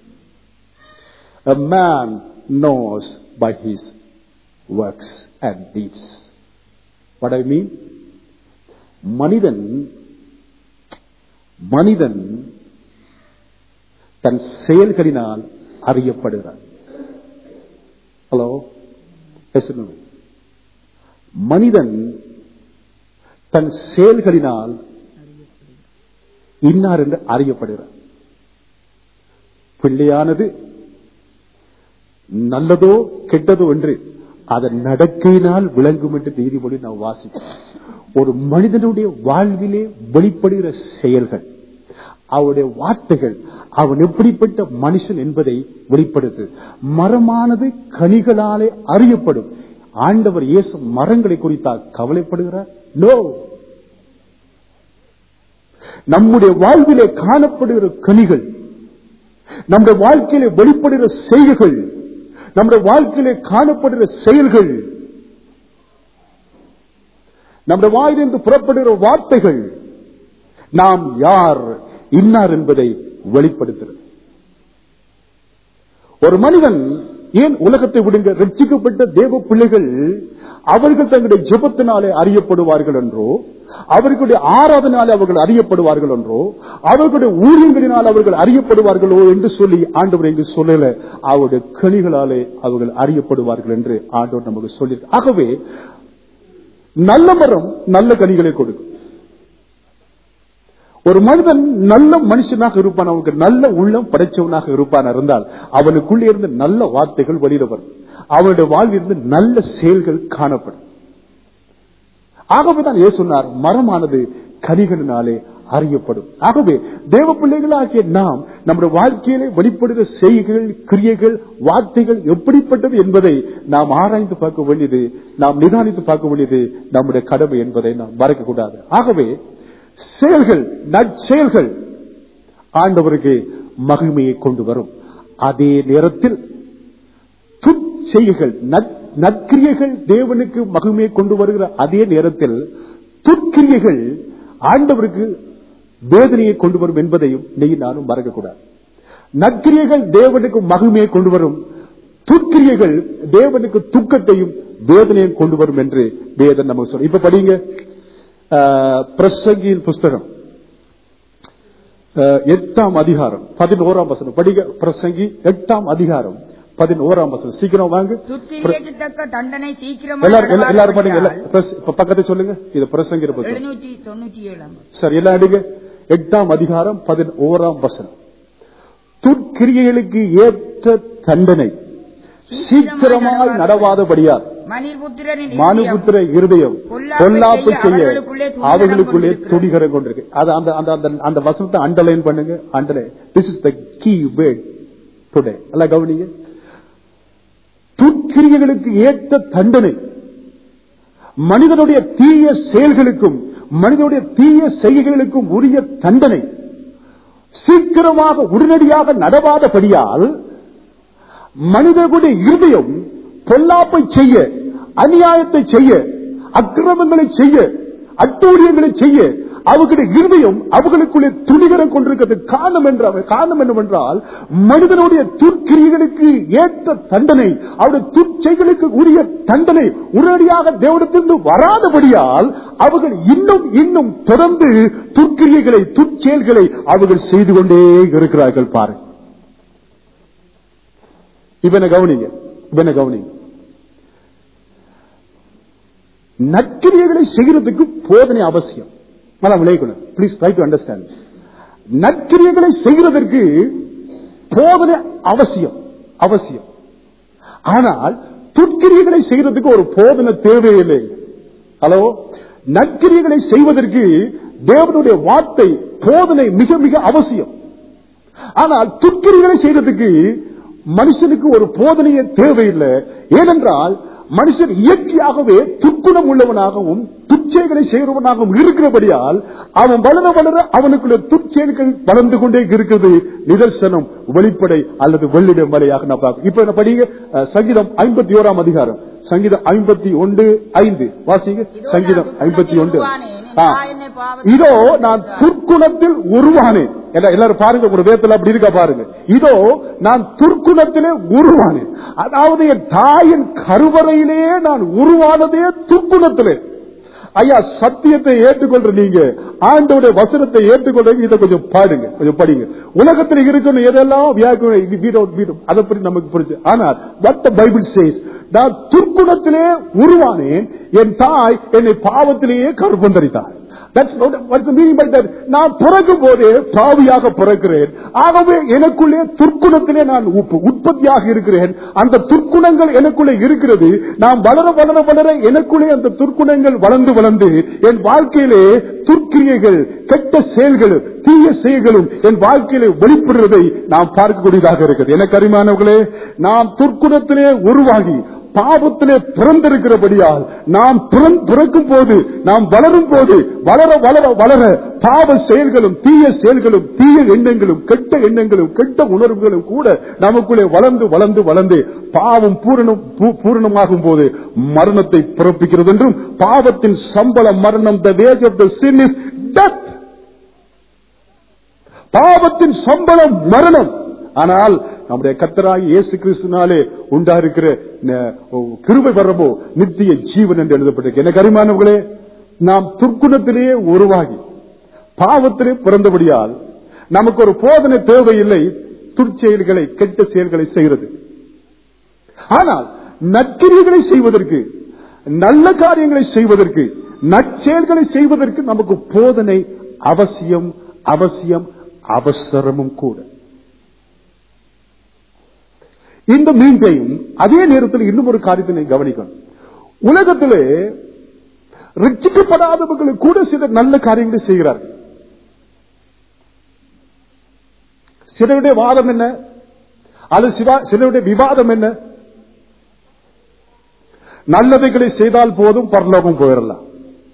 A man knows by his works and deeds. What I mean? மனிதன் மனிதன் தன் செயல்களினால் அறியப்படுகிறான் ஹலோ பேசணும் மனிதன் தன் செயல்களினால் இன்னார் என்று அறியப்படுகிறார் பிள்ளையானது நல்லதோ கெட்டதோ என்று அதன் நடக்கையினால் விளங்கும் என்று நீதிமொழி நாம் வாசிக்கிறோம் ஒரு மனிதனுடைய வாழ்விலே வெளிப்படுகிற செயல்கள் அவருடைய வார்த்தைகள் அவன் எப்படிப்பட்ட மனுஷன் என்பதை வெளிப்படுத்து மரமானது கனிகளாலே அறியப்படும் ஆண்டவர் இயேசு மரங்களை குறித்தால் கவலைப்படுகிறார் நோ நம்முடைய வாழ்விலே காணப்படுகிற கனிகள் நம்முடைய வாழ்க்கையிலே வெளிப்படுகிற செய்கைகள் நம்முடைய வாழ்க்கையிலே காணப்படுகிற செயல்கள் நம்முடைய வாயிலிருந்து புறப்படுகிற வார்த்தைகள் நாம் யார் இன்னார் என்பதை வெளிப்படுத்துகிறது ஒரு மனிதன் ஏன் உலகத்தை விடுங்க ரட்சிக்கப்பட்ட தேவ பிள்ளைகள் அவர்கள் தங்களுடைய ஜெபத்தினாலே அறியப்படுவார்கள் என்றோ அவர்களுடைய ஆராதனாலே அவர்கள் அறியப்படுவார்கள் என்றோ அவர்களுடைய ஊழியங்களினால் அவர்கள் அறியப்படுவார்களோ என்று சொல்லி ஆண்டவர் எங்கு சொல்லல அவருடைய கனிகளாலே அவர்கள் அறியப்படுவார்கள் என்று ஆண்டவர் நமக்கு சொல்லி ஆகவே நல்ல மரம் நல்ல கனிகளை கொடுக்கும் ஒரு மனிதன் நல்ல மனுஷனாக இருப்பான் அவனுக்கு நல்ல உள்ளம் படைச்சவனாக இருப்பான் இருந்தால் அவனுக்குள்ளே இருந்து நல்ல வார்த்தைகள் வெளியிட வரும் அவனுடைய வாழ்விலிருந்து நல்ல செயல்கள் காணப்படும் ஆகவேதான் ஏன் சொன்னார் மரமானது கனிகளினாலே அறியப்படும் ஆகவே தேவ பிள்ளைகளாகிய நாம் நம்முடைய வாழ்க்கையிலே வெளிப்படுகிற செய்கைகள் கிரியைகள் வார்த்தைகள் எப்படிப்பட்டது என்பதை நாம் ஆராய்ந்து பார்க்க வேண்டியது நாம் நிதானித்து பார்க்க வேண்டியது நம்முடைய கடமை என்பதை நாம் மறக்க கூடாது ஆகவே செயல்கள் நற்செயல்கள் ஆண்டவருக்கு மகிமையை கொண்டு வரும் அதே நேரத்தில் துன்ப துர்ச்செய்கைகள் நற்- நற்கிரியைகள் தேவனுக்கு மகிமையை கொண்டு வருகிற அதே நேரத்தில் துர்க்கிரியைகள் ஆண்டவருக்கு வேதனையை கொண்டு வரும் என்பதையும் நீ நானும் மறக்கக்கூடாது நற்கிரியைகள் தேவனுக்கு மகிமையை கொண்டு வரும் துர்க்கிரியைகள் தேவனுக்கு துக்கத்தையும் வேதனையும் கொண்டு வரும் என்று வேதன் நமக்கு சொல்ல இப்ப படிங்க ஆஹ், பிரசங்கியின் புஸ்தகம் ஆஹ், எட்டாம் அதிகாரம் பதினோராம் வசனம் படிங்க பிரசங்கி எட்டாம் அதிகாரம் பதினோராம் வசனம் சீக்கிரம் வாங்க
துக்கிரியத்தக்க தண்டனை சீக்கிரமாக
எல்லாரும் எல்லா- எல்லாரும் படிங்க எல்லா- பிரஸ்- இப்ப பக்கத்தை சொல்லுங்க இது பிரசங்கிற புத்தகம்
எழுநூற்றி தொண்ணூற்றி ஏழாம்
சரி எல்லாம் அடிங்க எட்டாம் அதிகாரம் பதினோராம் வசனம் துர்க்கிரியைகளுக்கு ஏற்ற தண்டனை சீக்கிரமாய் நடவாதபடியால்
மணிபுத்திரனின்
மானுபுத்திர இருதயம்
பொல்லாப்பு
பொல்லாப்பு
செய்ய
செய்ய
அவர்களுக்குள்ளே துணிகரம்
அவர்களுக்குள்ளே
கொண்டிருக்கிறது.
துடிகரம் கொண்டிருக்கு அது அந்த அந்த அந்த- அந்த வசனத்தை அண்டர்லைன் பண்ணுங்க underline this is the key word today அல்ல கவனிங்க துர்க்கிரியைகளுக்கு ஏற்ற தண்டனை மனிதனுடைய தீய செயல்களுக்கும் மனிதனுடைய தீய செய்கைகளுக்கும் உரிய தண்டனை சீக்கிரமாக உடனடியாக நடவாதபடியால் மனிதர்களுடைய இருதயம் பொல்லாப்பை செய்ய அநியாயத்தை செய்ய அக்கிரமங்களை செய்ய அட்டூழியங்களை செய்ய அவர்களுடைய இருதயம் அவர்களுக்குள்ளே துணிகரம் கொண்டிருக்கிறது காரணம் என்ற காரணம் என்னவென்றால் மனிதனுடைய துர்க்கிரியைகளுக்கு ஏற்ற தண்டனை அவருடைய துர்ச்செய்களுக்கு உரிய தண்டனை உடனடியாக தேவனத்திலிருந்து வராதபடியால் அவர்கள் இன்னும் இன்னும் தொடர்ந்து துர்க்கிரியைகளை துர்ச்செயல்களை அவர்கள் செய்து கொண்டே இருக்கிறார்கள் பாருங்க இவனை கவனிங்க இவனை கவனிங்க நற்கிரியைகளை செய்கிறதுக்கு போதனை அவசியம் நல்லா விளையக்கணும் ப்ளீஸ் ட்ரை டு அண்டர்ஸ்டாண்ட் நற்கிரியைகளை செய்கிறதற்கு போதனை அவசியம் அவசியம் ஆனால் துட்கிரியைகளை செய்கிறதுக்கு ஒரு போதனை தேவையில்லை ஹலோ நற்கிரியைகளை செய்வதற்கு தேவனுடைய வார்த்தை போதனை மிக மிக அவசியம் ஆனால் துக்கிரிகளை செய்யறதுக்கு மனுஷனுக்கு ஒரு போதனையே தேவையில்லை ஏனென்றால் மனுஷன் இயற்கையாகவே துக்குணம் உள்ளவனாகவும் துச்சைகளை செய்கிறவனாகவும் இருக்கிறபடியால் அவன் வளர வளர அவனுக்குள்ள துச்செயல்கள் வளர்ந்து கொண்டே இருக்கிறது நிதர்சனம் வெளிப்படை அல்லது வெள்ளிட மலையாக நான் பார்க்க இப்ப என்ன படிங்க அஹ், சங்கீதம் ஐம்பத்தி ஓராம் அதிகாரம் சங்கீதம் ஐம்பத்தி ஒன்று ஐந்து வாசிங்க சங்கீதம் ஐம்பத்தி ஒன்று ஆ. இதோ நான் துர்க்குணத்தில் உருவானேன் எல்லா- எல்லாரும் பாருங்க உங்க வேதத்துல அப்படி இருக்கா பாருங்க இதோ நான் துர்க்குணத்திலே உருவானேன் அதாவது என் தாயின் கருவறையிலே நான் உருவானதே துர்க்குணத்திலே ஐயா சத்தியத்தை ஏற்றுக்கொள்ற நீங்க ஆண்டோடைய வசனத்தை ஏற்றுக்கொள்ற இதை கொஞ்சம் பாடுங்க கொஞ்சம் படிங்க உலகத்தில் இருக்கணும் எதெல்லாம் வியாக்குலம், இது we don't- we don't- அதை பற்றி நமக்கு புரிஞ்சு ஆனால் what the bible says நான் துர்க்குணத்திலே உருவானேன் என் தாய் என்னை பாவத்திலேயே கருப்பந்தரித்தார் That's not what's the meaning by that. நான் பிறக்கும் போதே பாவியாக பிறக்கிறேன் ஆகவே எனக்குள்ளே துர்க்குணத்திலே நான் உப்- உற்பத்தியாக இருக்கிறேன் அந்த துர்க்குணங்கள் எனக்குள்ளே இருக்கிறது நான் வளர வளர வளர எனக்குள்ளே அந்த துர்க்குணங்கள் வளர்ந்து வளர்ந்து என் வாழ்க்கையிலே துர்க்கிரியைகள் கெட்ட செயல்கள் தீய செயல்களும் என் வாழ்க்கையிலே வெளிப்படுறதை நாம் பார்க்கக்கூடியதாக இருக்கிறது எனக்கு அருமையானவர்களே நாம் துர்க்குணத்திலே உருவாகி பாவத்திலே பிறந்திருக்கிறபடியால் நாம் பிறந்- பிறக்கும் போது நாம் வளரும் போது வளர வளர வளர பாவ செயல்களும் தீய செயல்களும் தீய எண்ணங்களும் கெட்ட எண்ணங்களும் கெட்ட உணர்வுகளும் கூட நமக்குள்ளே வளர்ந்து வளர்ந்து வளர்ந்து பாவம் பூரணம் பூ- பூரணமாகும் போது மரணத்தை பிறப்பிக்கிறது என்றும் பாவத்தின் சம்பள மரணம் the wage of the sin is death பாவத்தின் சம்பளம் மரணம் ஆனால் நம்முடைய கத்தராகி இயேசு கிறிஸ்துனாலே உண்டாயிருக்கிற ந- கிருபை வரமோ நித்திய ஜீவன் என்று எழுதப்பட்டிருக்கு எனக்கு அருமானவர்களே நாம் துர்க்குணத்திலேயே உருவாகி பாவத்திலே பிறந்தபடியால் நமக்கு ஒரு போதனை தேவையில்லை துர்ச்செயல்களை கெட்ட செயல்களை செய்கிறது ஆனால் நற்கிரியைகளை செய்வதற்கு நல்ல காரியங்களை செய்வதற்கு நற்செயல்களை செய்வதற்கு நமக்கு போதனை அவசியம் அவசியம் அவசரமும் கூட இந்த மீன்கையும் அதே நேரத்தில் இன்னும் ஒரு காரியத்தை நீங்க கவனிக்கணும் உலகத்திலே ரட்சிக்கப்படாதவர்கள் கூட சில நல்ல காரியங்களை செய்கிறார்கள் சிலருடைய வாதம் என்ன அது சிவா- சிலருடைய விவாதம் என்ன நல்லவைகளை செய்தால் போதும் பரலோகம் போயிடலாம்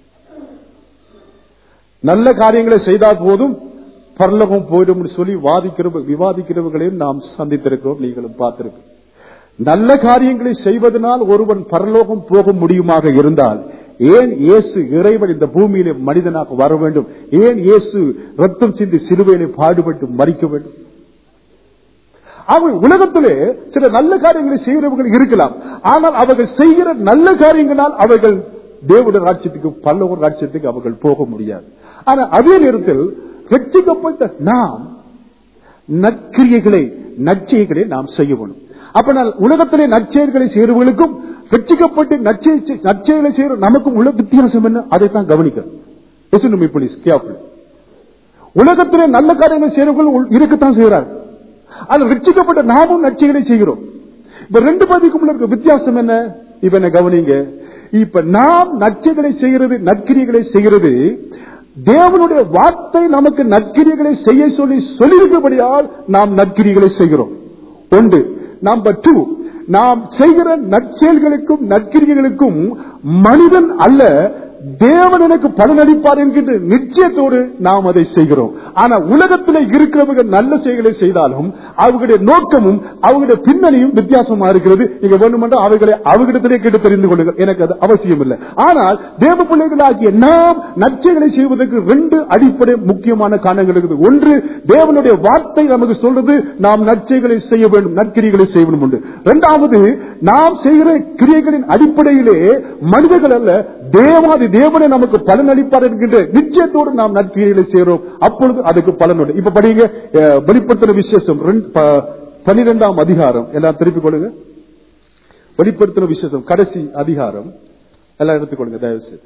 நல்ல காரியங்களை செய்தால் போதும் பரலோகம் போயிடும் சொல்லி வாதிக்கிற விவாதிக்கிறவர்களையும் நாம் சந்தித்திருக்கிறோம் நீங்களும் பார்த்திருக்கோம் நல்ல காரியங்களை செய்வதனால் ஒருவன் பரலோகம் போக முடியுமாக இருந்தால் ஏன் இயேசு இறைவன் இந்த பூமியிலே மனிதனாக வர வேண்டும் ஏன் இயேசு ரத்தம் சிந்தி சிலுவையிலே பாடுபட்டு மறிக்க வேண்டும் அவர்கள் உலகத்திலே சில நல்ல காரியங்களை செய்கிறவர்கள் இருக்கலாம் ஆனால் அவர்கள் செய்கிற நல்ல காரியங்களால் அவர்கள் தேவனுடைய ராட்சியத்துக்கு பல்லவர் ராட்சியத்துக்கு அவர்கள் போக முடியாது ஆனா அதே நேரத்தில் ரட்சிக்கப்பட்ட நாம் நற்கிரியைகளை நற்செய்களை நாம் செய்ய வேண்டும் அப்ப நான் உலகத்திலே நற்செயல்களை செய்கிறவர்களுக்கும் ரட்சிக்கப்பட்டு நற்செய் நற்செயலை செய்கிற நமக்கும் உள்ள வித்தியாசம் என்ன அதைத்தான் கவனிக்கணும் Listen to me, please, carefully. உலகத்திலே நல்ல காரியங்கள் செய்கிறவர்கள் உள்- இருக்கத்தான் செய்கிறார்கள் ஆனால் ரட்சிக்கப்பட்ட நாமும் நற்செயலை செய்கிறோம் இப்ப ரெண்டு பதிக்கும் உள்ள இருக்க வித்தியாசம் என்ன இப்ப என்ன கவனிங்க இப்ப நாம் நற்செயல்களை செய்கிறது நற்கிரியைகளை செய்கிறது தேவனுடைய வார்த்தை நமக்கு நற்கிரியைகளை செய்ய சொல்லி சொல்லியிருக்கபடியால் நாம் நற்கிரியைகளை செய்கிறோம் ஒன்று நம்பர் டூ நாம் செய்கிற நற்செயல்களுக்கும் நற்கிரியைகளுக்கும் மனிதன் அல்ல தேவன் எனக்கு பலனளிப்பார் என்கின்ற நிச்சயத்தோடு நாம் அதை செய்கிறோம் ஆனா உலகத்தில் இருக்கிறவங்க நல்ல செயல்களை செய்தாலும் அவர்களுடைய நோக்கமும் அவங்களுடைய பின்னணியும் வித்தியாசமா இருக்கிறது நீங்க வேண்டுமென்றால் அவைகளை அவர்களிடத்திலே கேட்டு தெரிந்து கொள்ளுங்கள் எனக்கு அது அவசியம் இல்லை ஆனால் தேவ பிள்ளைகளாகிய நாம் நற்செயல்களை செய்வதற்கு ரெண்டு அடிப்படை முக்கியமான காரணங்கள் இருக்குது ஒன்று தேவனுடைய வார்த்தை நமக்கு சொல்றது நாம் நற்செயல்களை செய்ய வேண்டும் நற்கிரிகளை செய்ய வேண்டும் உண்டு இரண்டாவது நாம் செய்கிற கிரியைகளின் அடிப்படையிலே மனிதர்கள் அல்ல தேவாதி தேவனை நமக்கு பலன் அளிப்பார் என்கின்ற நிச்சயத்தோடு நாம் நற்கிரிகளை செய்கிறோம் அப்பொழுது அதுக்கு பலன் உண்டு இப்ப படிங்க அஹ், வெளிப்படுத்தின விசேஷம் ரெண்டு- ப- பன்னிரெண்டாம் அதிகாரம் எல்லாம் திருப்பிக் கொள்ளுங்க வெளிப்படுத்தின விசேஷம் கடைசி அதிகாரம் எல்லாம் எடுத்துக்கொள்ளுங்க தயவு செய்து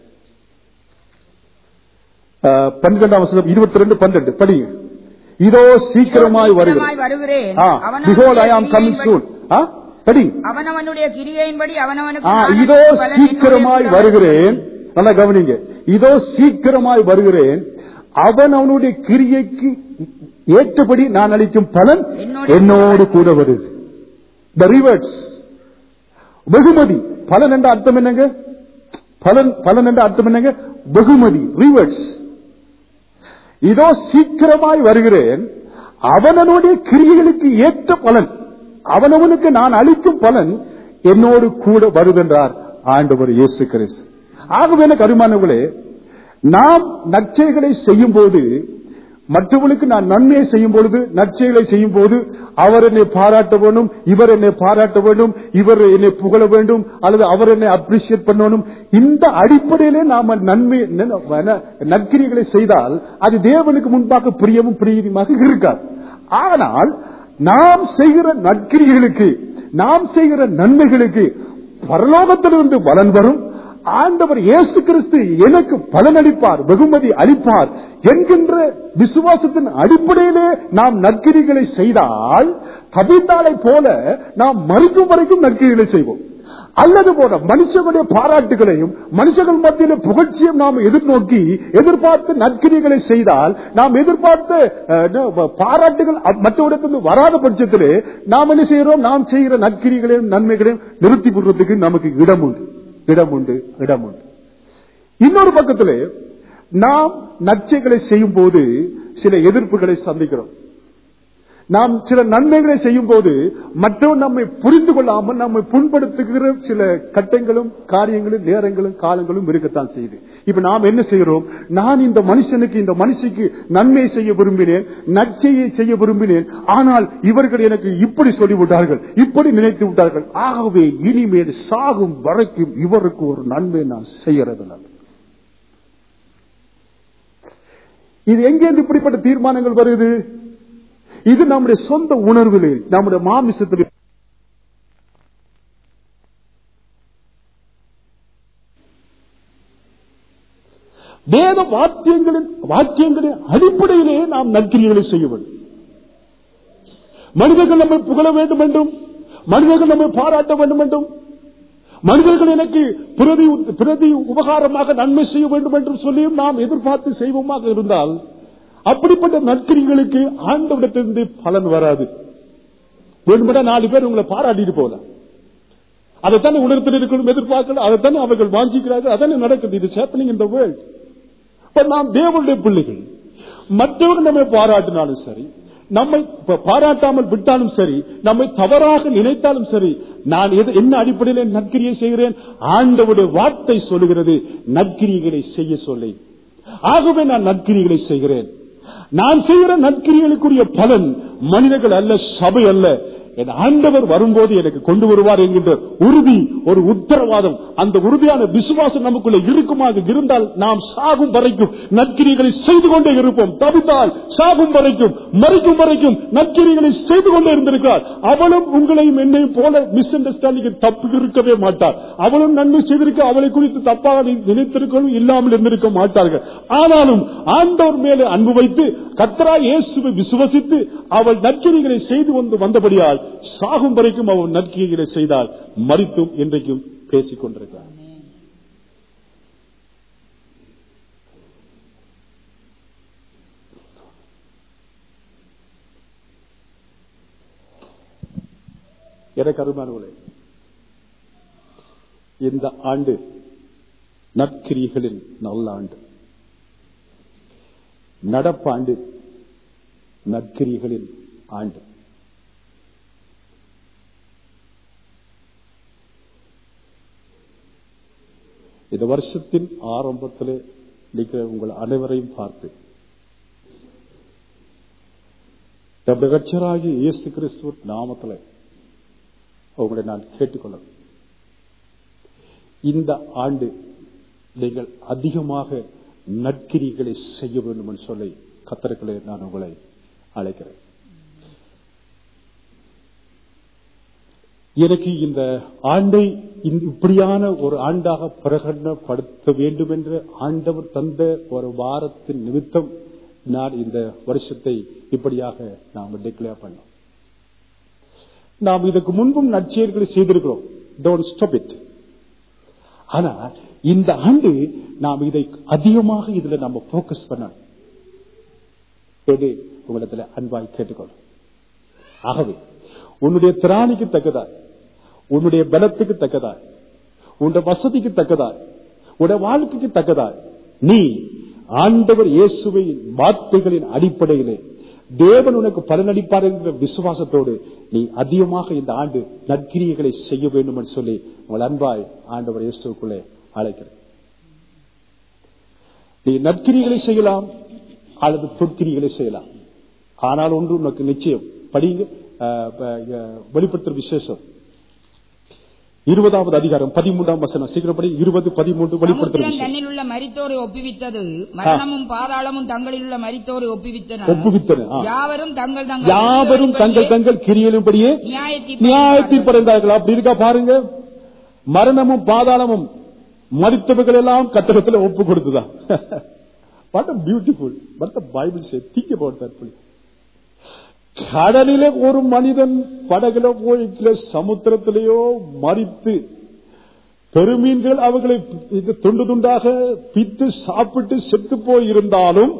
அஹ், பன்னிரெண்டாம் வசனம் இருபத்தி ரெண்டு பன்னெண்டு படிங்க இதோ சீக்கிரமாய் வருகிறேன்
வருகிறேன்
Behold, I am coming soon. ஆ? படி
அவனவனுடைய கிரியையின்படி அவனவனுக்கு
ஆ,
நான்
இதோ
அளிக்கும் பலன்
சீக்கிரமாய்
என்னுடைய
வருகிறேன் நல்லா கவனிங்க இதோ சீக்கிரமாய் வருகிறேன் அவன் அவனுடைய கிரியைக்கு ஏற்றபடி நான் அளிக்கும் பலன்
என்னோடு
என்னோடு கூட வருது த ரிவர்ட்ஸ் வெகுமதி பலன் என்ற அர்த்தம் என்னங்க பலன் பலன் என்ற அர்த்தம் என்னங்க வெகுமதி ரிவர்ட்ஸ் இதோ சீக்கிரமாய் வருகிறேன் அவனனுடைய கிரியைகளுக்கு ஏற்ற பலன் அவனவனுக்கு நான் அளிக்கும் பலன் என்னோடு கூட வருகின்றார் ஆண்டவர் இயேசு கிறிஸ்து ஆகவே எனக்கு அருமானவர்களே நாம் நற்செய்களை செய்யும் போது மற்றவர்களுக்கு நான் நன்மையை செய்யும் பொழுது நற்செயலை செய்யும் போது அவர் என்னை பாராட்ட வேண்டும் இவர் என்னை பாராட்ட வேண்டும் இவர் என்னை புகழ வேண்டும் அல்லது அவர் என்னை அப்ரிசியேட் பண்ணணும் இந்த அடிப்படையிலே நாம நன்மை என்ன- நற்கிரிகளை செய்தால் அது தேவனுக்கு முன்பாக பிரியமும் பிரியமாக இருக்காது ஆனால் நாம் செய்கிற நற்கிரிகளுக்கு நாம் செய்கிற நன்மைகளுக்கு பரலோகத்திலிருந்து பலன் வரும் ஆண்டவர் இயேசு கிறிஸ்து எனக்கு பலனளிப்பார் வெகுமதி அளிப்பார் என்கின்ற விசுவாசத்தின் அடிப்படையிலே நாம் நற்கிரிகளை செய்தால் கபித்தாலை போல நாம் மறிக்கும் வரைக்கும் நற்கிரிகளை செய்வோம் அல்லது போல மனுஷனுடைய பாராட்டுகளையும் மனுஷர்கள் மத்தியில புகழ்ச்சியும் நாம் எதிர்நோக்கி எதிர்பார்த்து நற்கிரிகளை செய்தால் நாம் எதிர்பார்த்த அஹ், என்ன, பாராட்டுகள் அ- மற்றவரிடத்திலிருந்து வராத பட்சத்திலே நாம் என்ன செய்கிறோம் நாம் செய்கிற நற்கிரிகளையும் நன்மைகளையும் நிறுத்தி விடுறதுக்கு நமக்கு இடம் உண்டு இடம் உண்டு இடம் உண்டு இன்னொரு பக்கத்திலே நாம் நற்சைகளை செய்யும் போது சில எதிர்ப்புகளை சந்திக்கிறோம் நாம் சில நன்மைகளை செய்யும் போது மற்றவன் நம்மை புரிந்து கொள்ளாமல் நம்மை புண்படுத்துகிற சில கட்டங்களும் காரியங்களும் நேரங்களும் காலங்களும் இருக்கத்தான் செய்யுது இப்ப நாம் என்ன செய்கிறோம் நான் இந்த மனுஷனுக்கு இந்த மனுஷிக்கு நன்மை செய்ய விரும்பினேன் நற்செய்யை செய்ய விரும்பினேன் ஆனால் இவர்கள் எனக்கு இப்படி சொல்லிவிட்டார்கள் இப்படி நினைத்து விட்டார்கள் ஆகவே இனிமேல் சாகும் வரைக்கும் இவருக்கு ஒரு நன்மை நான் செய்யறதில்லை இது எங்கேருந்து இப்படிப்பட்ட தீர்மானங்கள் வருது இது நம்முடைய சொந்த உணர்விலே நம்முடைய மாமிசத்தில் வேத வாக்கியங்களின் வாக்கியங்களின் அடிப்படையிலே நாம் நற்கிரிகளை செய்ய வேண்டும் மனிதர்கள் நம்மை புகழ வேண்டும் என்றும் மனிதர்கள் நம்மை பாராட்ட வேண்டும் என்றும் மனிதர்கள் எனக்கு பிரதி பிரதி உபகாரமாக நன்மை செய்ய வேண்டும் என்று சொல்லியும் நாம் எதிர்பார்த்து செய்வோமாக இருந்தால் அப்படிப்பட்ட நற்கிரிகளுக்கு ஆண்டவிடத்திலிருந்து பலன் வராது வேண்டுமென்றா நாலு பேர் உங்களை பாராட்டிட்டு போகலாம் அதைத்தானே உலகத்தில் இருக்கணும் எதிர்பார்க்கணும் அதைத்தானே அவர்கள் வாஞ்சிக்கிறார்கள் அதானே நடக்குது இது சேப்பனிங் இந்த வேர்ல்ட் இப்ப நாம் தேவனுடைய பிள்ளைகள் மற்றவர்கள் நம்மை பாராட்டினாலும் சரி நம்மை ப- பாராட்டாமல் விட்டாலும் சரி நம்மை தவறாக நினைத்தாலும் சரி நான் எது- என்ன அடிப்படையில் நற்கிரியை செய்கிறேன் ஆண்டவுடைய வார்த்தை சொல்லுகிறது நற்கிரிகளை செய்ய சொல்லி ஆகவே நான் நற்கிரிகளை செய்கிறேன் நான் செய்கிற நற்கிரிகளுக்குரிய பலன் மனிதர்கள் அல்ல சபை அல்ல என் ஆண்டவர் வரும்போது எனக்கு கொண்டு வருவார் என்கின்ற உறுதி ஒரு உத்தரவாதம் அந்த உறுதியான விசுவாசம் நமக்குள்ள இருக்குமாக இருந்தால் நாம் சாகும் வரைக்கும் நற்கிரிகளை செய்து கொண்டே இருப்போம் தவித்தால் சாகும் வரைக்கும் மறைக்கும் வரைக்கும் நற்கிரிகளை செய்து கொண்டே இருந்திருக்கிறார் அவளும் உங்களையும் என்னையும் போல மிஸ் அண்டர்ஸ்டாண்டிங் தப்பு இருக்கவே மாட்டார் அவளும் நன்மை செய்திருக்க அவளை குறித்து தப்பாக நி- நினைத்திருக்கவும் இல்லாமல் இருந்திருக்க மாட்டார்கள் ஆனாலும் ஆண்டவர் மேலே அன்பு வைத்து கத்தரா இயேசுவை விசுவசித்து அவள் நற்கிரிகளை செய்து கொண்டு வந்தபடியால் சாகும் வரைக்கும் அவள் நற்கிரிகளை செய்தால் மறித்தும் இன்றைக்கும் பேசிக் கொண்டிருக்கிறார் எனக்கு அருமானவர்களே இந்த ஆண்டு நற்கிரிகளின் நல்ல ஆண்டு நடப்பாண்டு நற்கிரிகளின் ஆண்டு இந்த வருஷத்தின் ஆரம்பத்தில் நிற்கிற உங்கள் அனைவரையும் பார்த்து நம்முடைய ரட்சராகிய இயேசு கிறிஸ்துவ நாமத்தில் உங்களை நான் கேட்டுக்கொள்ள இந்த ஆண்டு நீங்கள் அதிகமாக நற்கிரிகளை செய்ய வேண்டும் என்று சொல்லி கத்தர்களை நான் உங்களை அழைக்கிறேன் எனக்கு இந்த ஆண்டை இந்த இப்படியான ஒரு ஆண்டாக பிரகடனப்படுத்த வேண்டும் என்று ஆண்டவர் தந்த ஒரு வாரத்தின் நிமித்தம் நான் இந்த வருஷத்தை இப்படியாக நாம் டிக்ளேர் பண்ணோம் நாம் இதற்கு முன்பும் நற்செயல்களை செய்திருக்கிறோம் டோன்ட் ஸ்டாப் இட் ஆனா இந்த ஆண்டு நாம் இதை அதிகமாக இதுல நம்ம போக்கஸ் பண்ணணும் என்று உங்களிடத்துல அன்பாய் கேட்டுக்கொள்ளும் ஆகவே உன்னுடைய திராணிக்கு தக்கதாய் உன்னுடைய பலத்துக்கு தக்கதாய் உன்னுடைய வசதிக்கு தக்கதாய் உன்னுடைய வாழ்க்கைக்கு தக்கதாய் நீ ஆண்டவர் இயேசுவை வார்த்தைகளின் அடிப்படையிலே தேவன் உனக்கு பலனளிப்பார் என்ற விசுவாசத்தோடு நீ அதிகமாக இந்த ஆண்டு நற்கிரியைகளை செய்ய வேண்டும் என்று சொல்லி உங்கள் அன்பாய் ஆண்டவர் இயேசுக்குள்ளே அழைக்கிறேன் நீ நற்கிரிகளை செய்யலாம் அல்லது பொற்கிரிகளை செய்யலாம் ஆனால் ஒன்று உனக்கு நிச்சயம் படிங்க அஹ், அஹ், வெளிப்படுத்துற விசேஷம் இருபதாவது அதிகாரம் பதிமூன்றாம் வசனம் சீக்கிரம் படி இருபது பதிமூன்று வெளிப்படுத்துற
சமுத்திரம்
விசேஷம்
தன்னில் உள்ள மரித்தோரை ஒப்புவித்தது மரணமும் பாதாளமும் தங்களில் உள்ள மரித்தோரை ஒப்புவித்தன
ஒப்புவித்தன ஆ.
யாவரும் தங்கள் தங்கள்
யாவரும் தங்கள் தங்கள் கிரியலும்படியே
நியாயத்தீர்ப்பு
நியாயத்தில் பிறந்தார்கள் அப்படி இருக்கா பாருங்க மரணமும் பாதாளமும் மறித்தவர்கள் எல்லாம் கட்டடத்தில் ஒப்பு கொடுத்துதான் what beautiful but the Bible say think about that please. கடலிலே ஒரு மனிதன் படகுல போய் சமுத்திரத்திலேயோ மறித்து பெருமீன்கள் அவர்களை இது துண்டு துண்டாக பித்து சாப்பிட்டு செத்து போய் இருந்தாலும்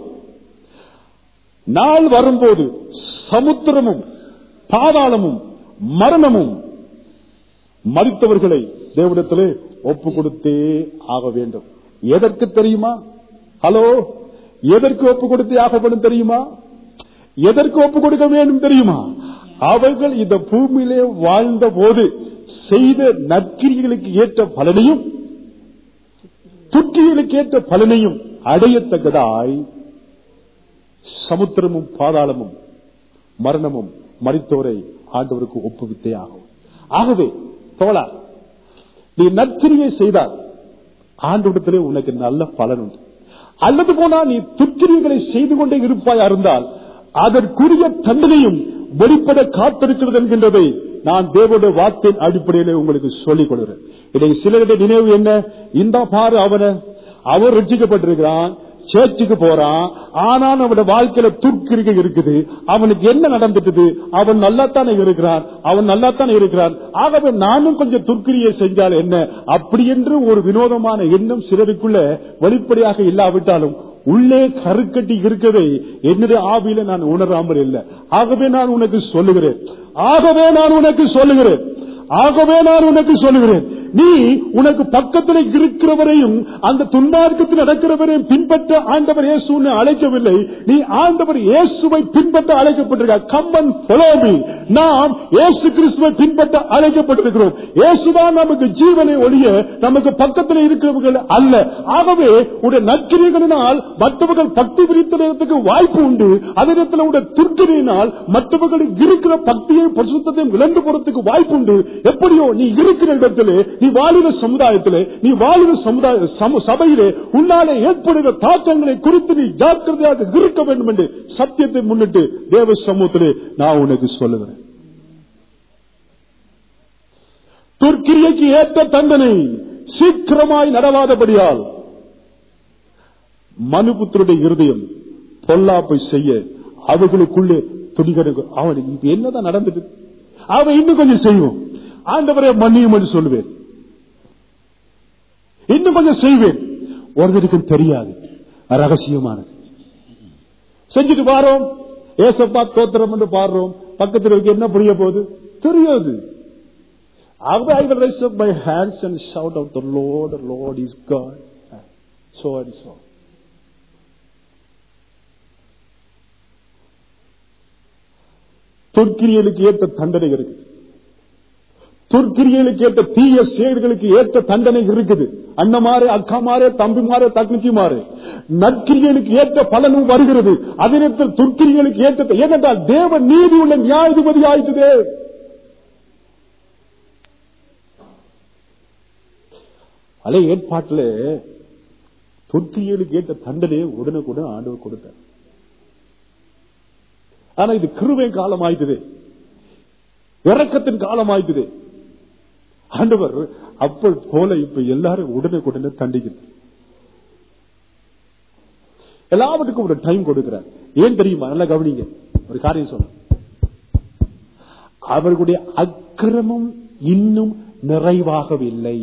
நாள் வரும்போது சமுத்திரமும் பாதாளமும் மரணமும் மறித்தவர்களை தேவனிடத்திலே ஒப்பு கொடுத்தே ஆக வேண்டும் எதற்கு தெரியுமா ஹலோ எதற்கு ஒப்பு கொடுத்தே ஆக வேண்டும் தெரியுமா எதற்கு ஒப்பு கொடுக்க வேண்டும் தெரியுமா அவர்கள் இந்த பூமியிலே வாழ்ந்த போது செய்த நற்கிரிகளுக்கு ஏற்ற பலனையும் துக்கிகளுக்கு ஏற்ற பலனையும் அடையத்தக்கதாய் சமுத்திரமும் பாதாளமும் மரணமும் மறித்தோரை ஆண்டவருக்கு ஒப்புவித்தே ஆகும் ஆகவே தோழா நீ நற்கிரியை செய்தால் ஆண்டவரிடத்திலே உனக்கு நல்ல பலன் உண்டு அல்லது போனா நீ துக்கிரியங்களை செய்து கொண்டே இருப்பாயா இருந்தால் அதற்குரிய தண்டனையும் வெளிப்பட காத்திருக்கிறது என்கின்றதை நான் தேவனுடைய வார்த்தையின் அடிப்படையிலே உங்களுக்கு சொல்லிக் கொடுக்கிறேன் இதை சிலருடைய நினைவு என்ன இந்த பாரு அவனை அவர் ரட்சிக்கப்பட்டிருக்கிறான் சேர்ச்சுக்கு போறான் ஆனால் அவனோட வாழ்க்கையில துர்க்கிருக்க இருக்குது அவனுக்கு என்ன நடந்துட்டது அவன் நல்லாத்தானே இருக்கிறான் அவன் நல்லாத்தானே இருக்கிறான் ஆகவே நானும் கொஞ்சம் துர்க்கிரியை செஞ்சால் என்ன அப்படி என்று ஒரு வினோதமான எண்ணம் சிலருக்குள்ள வெளிப்படையாக இல்லாவிட்டாலும் உள்ளே கருக்கட்டி இருக்கதை என்னுடைய ஆவியில நான் உணராமல் இல்லை ஆகவே நான் உனக்கு சொல்லுகிறேன் ஆகவே நான் உனக்கு சொல்லுகிறேன் ஆகவே நான் உனக்கு சொல்லுகிறேன் நீ உனக்கு பக்கத்தில் இருக்கிறவரையும் அந்த துன்பார்க்கத்தில் நடக்கிறவரையும் பின்பற்ற ஆண்டவர் இயேசு உன்னை அழைக்கவில்லை நீ ஆண்டவர் இயேசுவை பின்பற்ற அழைக்கப்பட்டிருக்க கம்மன் பொலோமி நாம் இயேசு கிறிஸ்துவை பின்பற்ற அழைக்கப்பட்டிருக்கிறோம் இயேசுதான் நமக்கு ஜீவனை ஒழிய நமக்கு பக்கத்தில் இருக்கிறவர்கள் அல்ல ஆகவே உடைய நற்கிரிகளினால் மற்றவர்கள் பக்தி விரித்ததற்கு வாய்ப்பு உண்டு அதே நேரத்தில் உடைய துர்க்கிரியினால் மற்றவர்களுக்கு இருக்கிற பக்தியையும் பரிசுத்தையும் இழந்து போறதுக்கு வாய்ப்பு உண்டு எப்படியோ நீ இருக்கிற இடத்திலே நீ வாலிப சமுதாயத்திலே நீ வாலிப சமுதாய சம- சபையிலே உன்னாலே ஏற்படுகிற தாக்கங்களை குறித்து நீ ஜாக்கிரதையாக இருக்க வேண்டும் என்று சத்தியத்தை முன்னிட்டு தேவ சமூகத்திலே நான் உனக்கு சொல்லுகிறேன் துர்க்கிரியைக்கு ஏற்ற தண்டனை சீக்கிரமாய் நடவாதபடியால் மனுபுத்தருடைய இருதயம் பொல்லாப்பை செய்ய அவர்களுக்குள்ளே துணிகருக்கு அவனுக்கு இப்ப என்னதான் நடந்துட்டு அவன் இன்னும் கொஞ்சம் செய்வோம் ஆண்டவரே மன்னியும் என்று சொல்லுவேன் இன்னும் கொஞ்சம் செய்வேன் ஒருவருக்கு தெரியாது ரகசியமானது செஞ்சுட்டு பாரோம் ஏசப்பா தோத்திரம் என்று பாடுறோம் பக்கத்தில் இருக்க என்ன புரிய போகுது தெரியாது After I will raise up my hands and shout out, the Lord, the Lord is God. So and so. துர்க்கிரியலுக்கு ஏற்ற தண்டனை இருக்குது துர்க்கிரியலுக்கு ஏற்ற தீய செயல்களுக்கு ஏற்ற தண்டனை இருக்குது அண்ணமாறு அக்காமாறு தம்பிமாறு தங்கச்சிமாறு நற்கிரியலுக்கு ஏற்ற பலனும் வருகிறது அதே நேரத்தில் துர்க்கிரியலுக்கு ஏற்ற ஏனென்றால் தேவ நீதி உள்ள நியாயாதிபதி ஆயிட்டுதே பழைய ஏற்பாட்டில் துர்க்கிரியலுக்கு ஏற்ற தண்டனையை உடனுக்குடன் ஆண்டவர் கொடுத்தார் ஆனா இது கிருவை காலம் ஆயிட்டுது இறக்கத்தின் காலம் ஆயிட்டுது ஆண்டவர் அப்ப போல இப்ப எல்லாரும் உடனுக்குடனே தண்டிக்கிறது எல்லாவற்றுக்கும் ஒரு டைம் கொடுக்கிறார் ஏன் தெரியுமா நல்லா கவனிங்க ஒரு காரியம் சொல்ல அவர்களுடைய அக்கிரமம் இன்னும் நிறைவாகவில்லை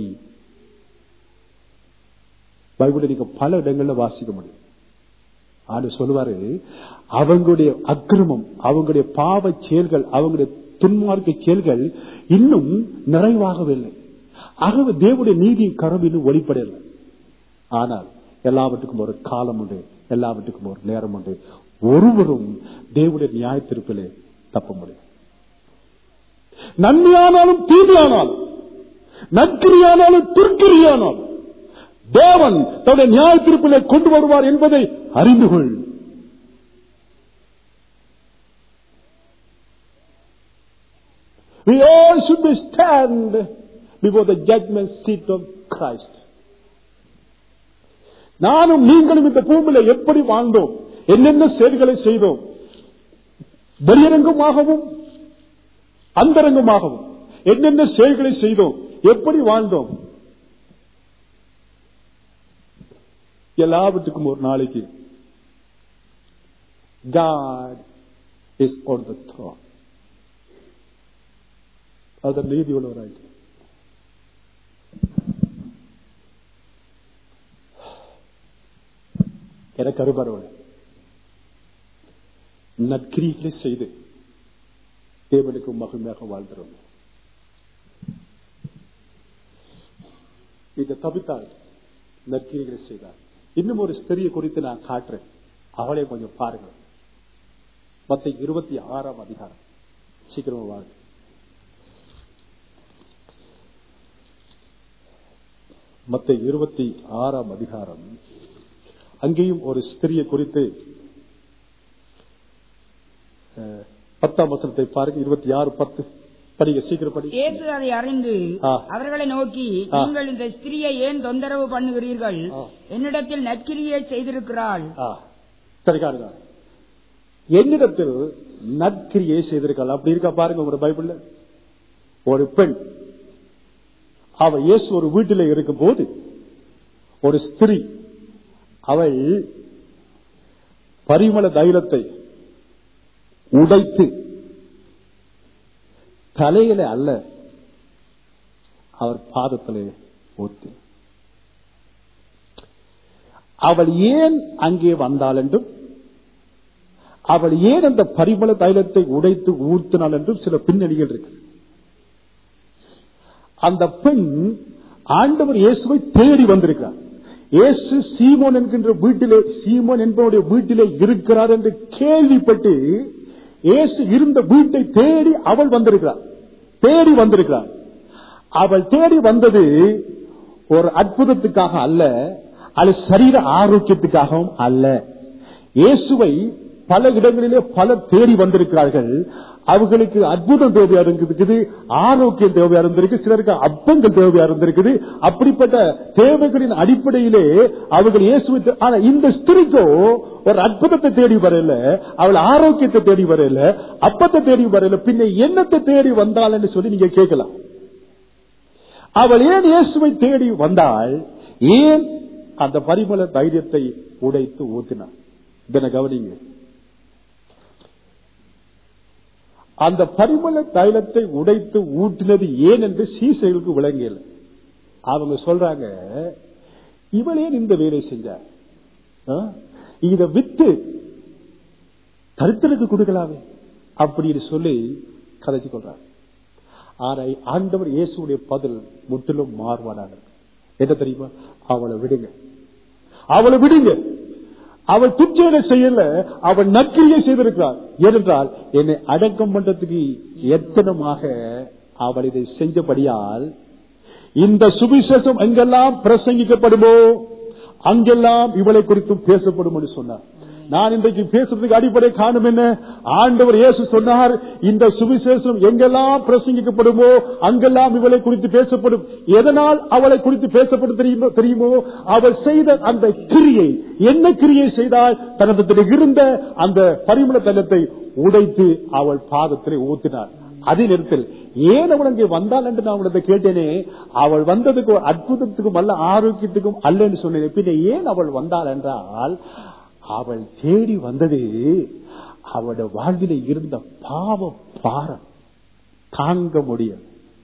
பைபிளை நீங்க பல இடங்கள்ல வாசிக்க முடியும் ஆண்டு சொல்லுவாரு அவங்களுடைய அக்கிரமம் அவங்களுடைய பாவ செயல்கள் அவங்களுடைய துன்மார்க்க செயல்கள் இன்னும் நிறைவாகவில்லை ஆகவே தேவனுடைய நீதி கரம் இன்னும் வெளிப்படவில்லை ஆனால் எல்லாவற்றுக்கும் ஒரு காலம் உண்டு எல்லாவற்றுக்கும் ஒரு நேரம் உண்டு ஒருவரும் தேவனுடைய நியாயத்திருப்பிலே தப்ப முடியும் நன்மையானாலும் தீமையானாலும் நற்கிரியானாலும் துர்க்கிரியானாலும் தேவன் தன்னுடைய நியாயத்திருப்பிலே கொண்டு வருவார் என்பதை அறிந்து கொள் We all should be stand before the judgment seat of Christ. நானும் நீங்களும் இந்த பூமியில எப்படி வாழ்ந்தோம் என்னென்ன செயல்களை செய்தோம் வெளியரங்கமாகவும் அந்தரங்கமாகவும் என்னென்ன செயல்களை செய்தோம் எப்படி வாழ்ந்தோம் எல்லாவற்றுக்கும் ஒரு நாளைக்கு God is on the throne. அது நீதி உள்ளவராயிட்டு எனக்கு அருபரவன் நற்கிரிகளை செய்து தேவனுக்கு மகிமையாக வாழ்கிறோம் இதை தவித்தால் நற்கிரிகளை செய்தார் இன்னும் ஒரு ஸ்திரியை குறித்து நான் காட்டுறேன் அவளை கொஞ்சம் பாருங்க மத்த இருபத்தி ஆறாம் அதிகாரம் சீக்கிரமா வாங்க மத்த இருபத்தி ஆறாம் அதிகாரம் அங்கேயும் ஒரு ஸ்திரியை குறித்து அஹ், பத்தாம் வசனத்தை பாருங்க இருபத்தி ஆறு பத்து படிங்க சீக்கிரம் படிங்க
இயேசு அதை அறிந்து
ஆ.
அவர்களை நோக்கி
ஆ.
நீங்கள் இந்த ஸ்திரியை ஏன் தொந்தரவு பண்ணுகிறீர்கள்
ஆ.
என்னிடத்தில் நற்கிரியை செய்திருக்கிறாள்
ஆ, சரி காருங்க என்னிடத்தில் நற்கிரியை செய்திருக்காள் அப்படி இருக்கா பாருங்க உங்களோட பைபிள்ல ஒரு பெண் அவ இயேசு ஒரு வீட்டில் இருக்கும் போது ஒரு ஸ்திரீ அவள் பரிமள தைலத்தை உடைத்து தலையில அல்ல அவர் பாதத்திலே ஊத்தி அவள் ஏன் அங்கே வந்தாள் என்றும் அவள் ஏன் அந்த பரிமள தைலத்தை உடைத்து ஊர்த்தினாள் என்றும் சில பின்னணிகள் இருக்கு அந்த பெண் ஆண்டவர் இயேசுவை தேடி வந்திருக்கிறார் இயேசு சீமோன் என்கின்ற வீட்டிலே சீமோன் என்பவருடைய வீட்டிலே இருக்கிறார் என்று கேள்விப்பட்டு இயேசு இருந்த வீட்டை தேடி அவள் வந்திருக்கிறார் தேடி வந்திருக்கிறார் அவள் தேடி வந்தது ஒரு அற்புதத்துக்காக அல்ல அது சரீர ஆரோக்கியத்துக்காகவும் அல்ல இயேசுவை பல இடங்களிலே பலர் தேடி வந்திருக்கிறார்கள் அவர்களுக்கு அற்புதம் தேவையா இருந்திருக்குது ஆரோக்கியம் தேவையா இருந்திருக்கு சிலருக்கு அப்பங்கள் தேவையா இருந்திருக்குது அப்படிப்பட்ட தேவைகளின் அடிப்படையிலே அவர்கள் இயேசுவை தே- ஆனா இந்த ஸ்திரிக்கோ ஒரு அற்புதத்தை தேடி வரல அவள் ஆரோக்கியத்தை தேடி வரல அப்பத்தை தேடி வரல பின்ன என்னத்தை தேடி வந்தாள் என்று சொல்லி நீங்க கேட்கலாம் அவள் ஏன் இயேசுவை தேடி வந்தாள் ஏன் அந்த பரிமள தைரியத்தை உடைத்து ஊத்தினார் இதனை கவனிங்க அந்த பரிமள தைலத்தை உடைத்து ஊற்றினது ஏன் என்று சீசைகளுக்கு விளங்கல அவங்க சொல்றாங்க இவள் ஏன் இந்த வேலை செஞ்சார் ஆ? இத வித்து தரித்திரக்கு கொடுக்கலாமே அப்படின்னு சொல்லி கதைச்சு கொள்றாங்க ஆனா ஆண்டவர் இயேசுடைய பதில் முற்றிலும் மாறுபாடானது என்ன தெரியுமா அவளை விடுங்க அவளை விடுங்க அவள் துச்சையில செய்யல அவள் நற்கிரியை செய்திருக்கிறாள் ஏனென்றால் என்னை அடக்கம் பண்றதுக்கு எத்தனமாக அவள் இதை செஞ்சபடியால் இந்த சுவிசேஷம் எங்கெல்லாம் பிரசங்கிக்கப்படுமோ அங்கெல்லாம் இவளை குறித்தும் பேசப்படும் என்று சொன்னார் நான் இன்றைக்கு பேசுறதுக்கு அடிப்படை காரணம் என்ன ஆண்டவர் இயேசு சொன்னார் இந்த சுவிசேஷம் எங்கெல்லாம் பிரசங்கிக்கப்படுமோ அங்கெல்லாம் இவளை குறித்து பேசப்படும் எதனால் அவளை குறித்து பேசப்படும் தெரியுமோ தெரியுமோ அவள் செய்த அந்த கிரியை என்ன கிரியை செய்தால் தனது இருந்த அந்த பரிமள தலத்தை உடைத்து அவள் பாதத்திலே ஊத்தினார் அதே நேரத்தில் ஏன் அவள் அங்கே வந்தாள் என்று நான் உங்களை கேட்டேனே அவள் வந்ததுக்கு ஒரு அற்புதத்துக்கும் அல்ல ஆரோக்கியத்துக்கும் அல்ல என்று சொன்னேன் பின்ன ஏன் அவள் வந்தாள் என்றால் அவள் தேடி வந்தது அவளுடைய வாழ்வில இருந்த பாவ பாரம் தாங்க முடியும்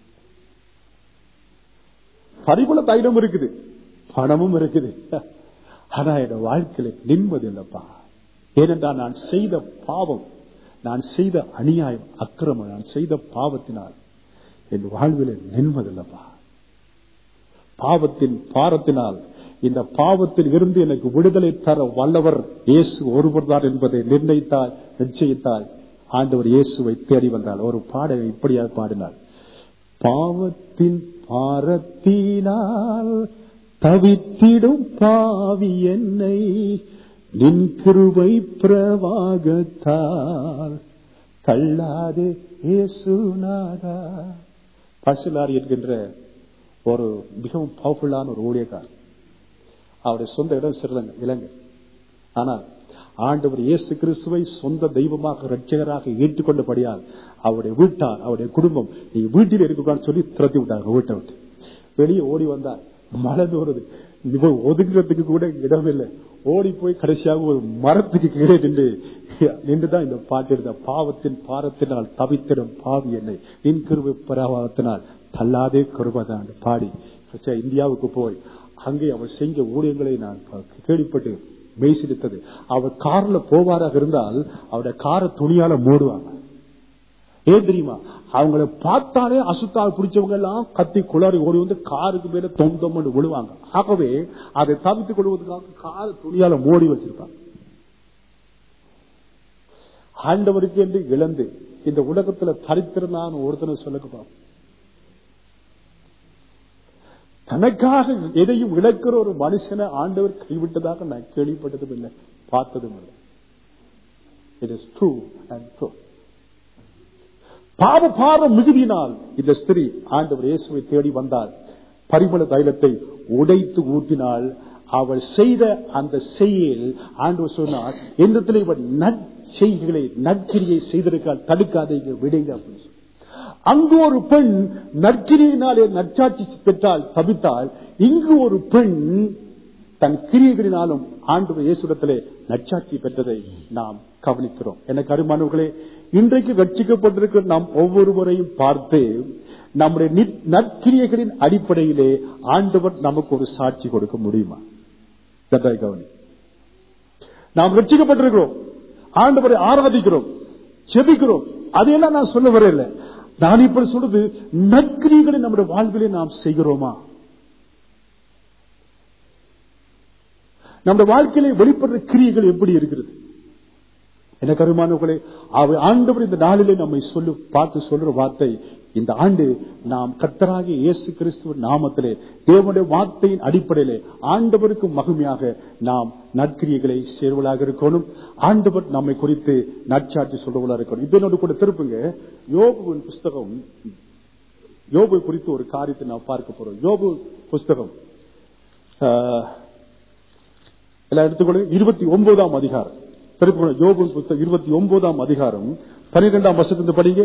பரிமள தைலம் இருக்குது பணமும் இருக்குது ஆனா என் வாழ்க்கையில நிம்மதி இல்லப்பா ஏனென்றால் நான் செய்த பாவம் நான் செய்த அநியாயம் அக்கிரமம் நான் செய்த பாவத்தினால் என் வாழ்வில நிம்மதில்லப்பா பாவத்தின் பாரத்தினால் இந்த பாவத்தில் இருந்து எனக்கு விடுதலை தர வல்லவர் இயேசு ஒருவர் தான் என்பதை நிர்ணயித்தால் நிச்சயித்தால் ஆண்டவர் இயேசுவை தேடி வந்தார் ஒரு பாடலை இப்படியாக பாடினார் பாவத்தின் பாரத்தினால் தவித்திடும் பாவி என்னை நின் கிருபை பிரவாகத்தால் தள்ளாதே இயேசுநாதா பசுலார் என்கின்ற ஒரு மிகவும் பவர்ஃபுல்லான ஒரு ஊழியக்கார் அவருடைய சொந்த இடம் சிறலங்க இலங்கை ஆனால் ஆண்டவர் இயேசு கிறிஸ்துவை சொந்த தெய்வமாக ரட்சகராக ஏற்றுக்கொண்டபடியால் அவருடைய வீட்டார் அவருடைய குடும்பம் நீ வீட்டில் இருக்கக்கூடாதுன்னு சொல்லி துரத்தி விட்டாங்க வீட்டை விட்டு வெளியே ஓடி வந்தார் மழை தோறுது இவ ஒதுங்குறதுக்கு கூட இடம் இல்லை ஓடி போய் கடைசியாக ஒரு மரத்துக்கு கீழே நின்று நின்றுதான் இந்த பாட்டு எடுத்த பாவத்தின் பாரத்தினால் தவித்திடும் பாவி என்னை நின் கிருபை பராவத்தினால் தள்ளாதே கருபதான் பாடி கடைசியா இந்தியாவுக்கு போய் அங்கே அவர் செஞ்ச ஊழியங்களை நான் கேள்விப்பட்டு மெய்சிலித்தது அவர் கார்ல போவாராக இருந்தால் அவருடைய காரை துணியால மூடுவாங்க ஏன் தெரியுமா அவங்கள பார்த்தாலே அசுத்தால் பிடிச்சவங்க எல்லாம் கத்தி குளறி ஓடி வந்து காருக்கு மேல தொம் தொம் விழுவாங்க ஆகவே அதை தவித்துக் கொள்வதற்காக கார் துணியால மூடி வச்சிருப்பாங்க ஆண்டவருக்கு என்று இழந்து இந்த உலகத்துல தரித்திரனான ஒருத்தனை சொல்லுக்கு தனக்காக எதையும் இழக்கிற ஒரு மனுஷனை ஆண்டவர் கைவிட்டதாக நான் கேள்விப்பட்டதும் இல்லை பார்த்ததும் இல்லை it is true and true பாவ பாரம் மிகுதியினால் இந்த ஸ்திரீ ஆண்டவர் இயேசுவை தேடி வந்தால் பரிமள தைலத்தை உடைத்து ஊற்றினால் அவள் செய்த அந்த செய்யில் ஆண்டவர் சொன்னார் என்னத்தில் இவன் நற்செய்களை நற்கிரியை செய்திருக்கால் தடுக்காதீங்க விடுங்க அப்படின்னு சொல்லி. அங்கு ஒரு பெண் நற்கிரியினாலே நற்சாட்சி பெற்றால் தவித்தால் இங்கு ஒரு பெண் தன் கிரியைகளினாலும் ஆண்டு இயேசுடத்திலே நற்சாட்சி பெற்றதை நாம் கவனிக்கிறோம் எனக்கு அருமானவர்களே இன்றைக்கு ரட்சிக்கப்பட்டிருக்கிற நாம் ஒவ்வொருவரையும் பார்த்து நம்முடைய நித்- நற்கிரியைகளின் அடிப்படையிலே ஆண்டவர் நமக்கு ஒரு சாட்சி கொடுக்க முடியுமா தட்டாய் கவனி நாம் ரட்சிக்கப்பட்டிருக்கிறோம் ஆண்டவரை ஆராதிக்கிறோம் செபிக்கிறோம் அதையெல்லாம் நான் சொல்ல வரல நான் இப்படி சொல்றது நற்கிரிகளை நம்முடைய வாழ்விலே நாம் செய்கிறோமா நம்முடைய வாழ்க்கையிலே வெளிப்படுற கிரியைகள் எப்படி இருக்கிறது எனக்கு அருமானவர்களே அவை ஆண்டவர் இந்த நாளிலே நம்மை சொல்லு பார்த்து சொல்ற வார்த்தை இந்த ஆண்டு நாம் கர்த்தராகிய இயேசு கிறிஸ்துவ நாமத்திலே தேவனுடைய வார்த்தையின் அடிப்படையிலே ஆண்டவருக்கு மகிமையாக நாம் நற்கிரியைகளை சேர்வலாக இருக்கணும் ஆண்டவர் நம்மை குறித்து நற்சாட்சி சொல்றவர்களாக இருக்கணும் இப்ப என்னோட கூட திருப்புங்க யோபுவின் புஸ்தகம் யோபு குறித்து ஒரு காரியத்தை நாம் பார்க்க போறோம் யோபு புஸ்தகம் ஆஹ், எல்லாம் எடுத்துக்கொள்ளுங்க இருபத்தி ஒன்பதாம் அதிகாரம் திருப்பி யோபு புத்தகம் இருபத்தி ஒன்பதாம் அதிகாரம் பனிரெண்டாம் வருஷத்துல படிங்க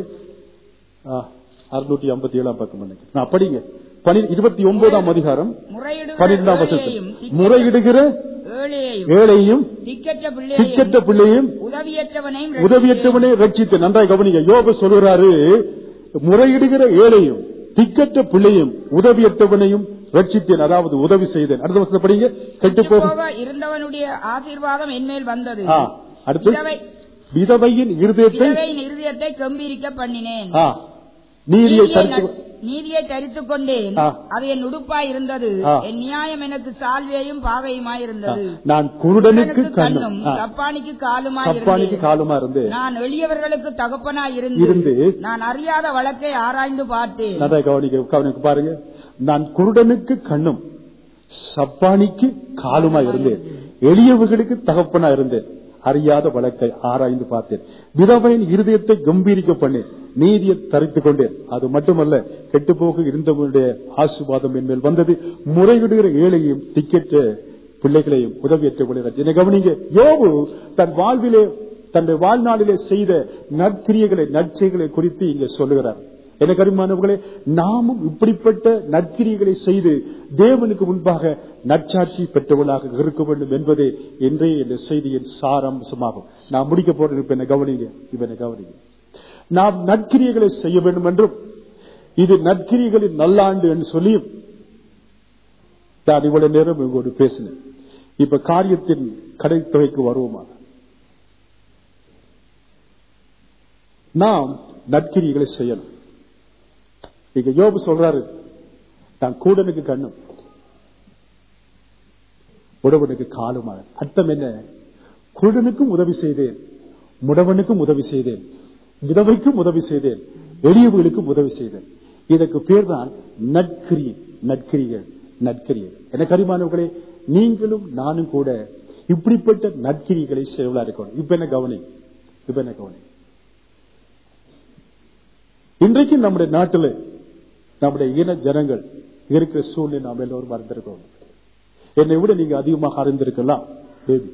அறுநூற்றி ஐம்பத்தி ஏழாம் பக்கம் நினைக்கிறேன். நான் படிங்க பனி- இருபத்தி ஒன்பதாம் அதிகாரம்
முறையிடுகிற
பன்னிரெண்டாம் வருஷத்தில்
ஏழையையும், திக்கற்ற-
முறையிடுகிற
ஏழையையும்
ஏழையும்
திக்கற்ற
திக்கற்ற
பிள்ளையையும்
பிள்ளையும்
உதவியற்றவனையும்
உதவியற்றவனே ரட்சித்து நன்றாய் கவனிங்க யோபு சொல்கிறாரு முறையிடுகிற ஏழையும் திக்கற்ற பிள்ளையும் உதவியற்றவனையும் ரட்சித்தேன் அதாவது உதவி செய்தேன் அடுத்த வருஷத்தை படிங்க கெட்டு போகும்
போக இருந்தவனுடைய ஆசீர்வாதம் என்மேல் வந்தது
ஆ, அடுத்து
விதவை-
விதவையின் இருதயத்தை
விதவையின் இருதயத்தை கம்பீரிக்க பண்ணினேன்
ஆ, நீதியை
நீதியை
தடுத்து
நட்- நீதியை தரித்துக் கொண்டேன்
ஆ.
அது என் உடுப்பாய் இருந்தது
ஆ.
என் நியாயம் எனக்கு சால்வையும் பாகையுமாய் இருந்தது
நான் குருடனுக்கு
எனக்கு
கண்ணும்
கண்ணும்
ஆ,
சப்பானிக்கு காலுமாய்
சப்பானிக்கு
இருந்தேன்
காலுமா இருந்து
நான் எளியவர்களுக்கு தகப்பனாய்
இருந்து
இருந்து நான் அறியாத வழக்கை ஆராய்ந்து பார்த்தேன்
நல்லா கவனிக்க கவனிக்க பாருங்க நான் குருடனுக்கு கண்ணும் சப்பானிக்கு காலுமா இருந்தேன் எளியவர்களுக்கு தகப்பனா இருந்தேன் அறியாத வழக்கை ஆராய்ந்து பார்த்தேன் விதவையின் இருதயத்தை கம்பீரிக்க பண்ணேன் நீதியை தரித்துக் கொண்டேன் அது மட்டுமல்ல கெட்டு போக இருந்தவனுடைய ஆசீர்வாதம் என் மேல் வந்தது முறையிடுகிற ஏழையும் திக்கற்ற பிள்ளைகளையும் உதவியற்ற பிள்ளைகள் என்னை கவனிங்க யோபு தன் வாழ்விலே தன்னுடைய வாழ்நாளிலே செய்த நற்கிரியைகளை நற்செய்களை குறித்து இங்க சொல்லுகிறார் எனக்கு அருமானவர்களே நாமும் இப்படிப்பட்ட நற்கிரியைகளை செய்து தேவனுக்கு முன்பாக நற்சாட்சி பெற்றவர்களாக இருக்க வேண்டும் என்பதே இன்றைய இந்த செய்தியின் சாராம்சமாகும் நான் முடிக்க போறேன் இப்ப என்ன கவனிங்க இப்ப என்ன கவனிங்க நாம் நற்கிரியைகளை செய்ய வேண்டும் என்றும் இது நற்கிரியைகளின் நல்லாண்டு என்று சொல்லியும் நான் இவ்வளவு நேரம் உங்களோடு பேசினேன் இப்ப காரியத்தின் கடைத்தொகைக்கு வருவோமா நாம் நற்கிரிகளை செய்யணும் இங்க யோபு சொல்றாரு நான் கூடனுக்கு கண்ணும் உடவனுக்கு காலுமாக அர்த்தம் என்ன குருடனுக்கும் உதவி செய்தேன் முடவனுக்கும் உதவி செய்தேன் விதவைக்கும் உதவி செய்தேன் எளியவர்களுக்கும் உதவி செய்தேன் இதற்கு பேர் தான் நற்கிரி நற்கிரிகள் நற்கிரிகள் எனக்கு அறிமானவர்களே நீங்களும் நானும் கூட இப்படிப்பட்ட நற்கிரிகளை செய்வதா இருக்கணும் இப்ப என்ன கவனி இப்ப என்ன கவனி இன்றைக்கு நம்முடைய நாட்டில் நம்முடைய இன ஜனங்கள் இருக்கிற சூழ்நிலை நாம் எல்லோரும் அறிந்திருக்கோம் என்னை விட நீங்க அதிகமாக அறிந்திருக்கலாம் Maybe.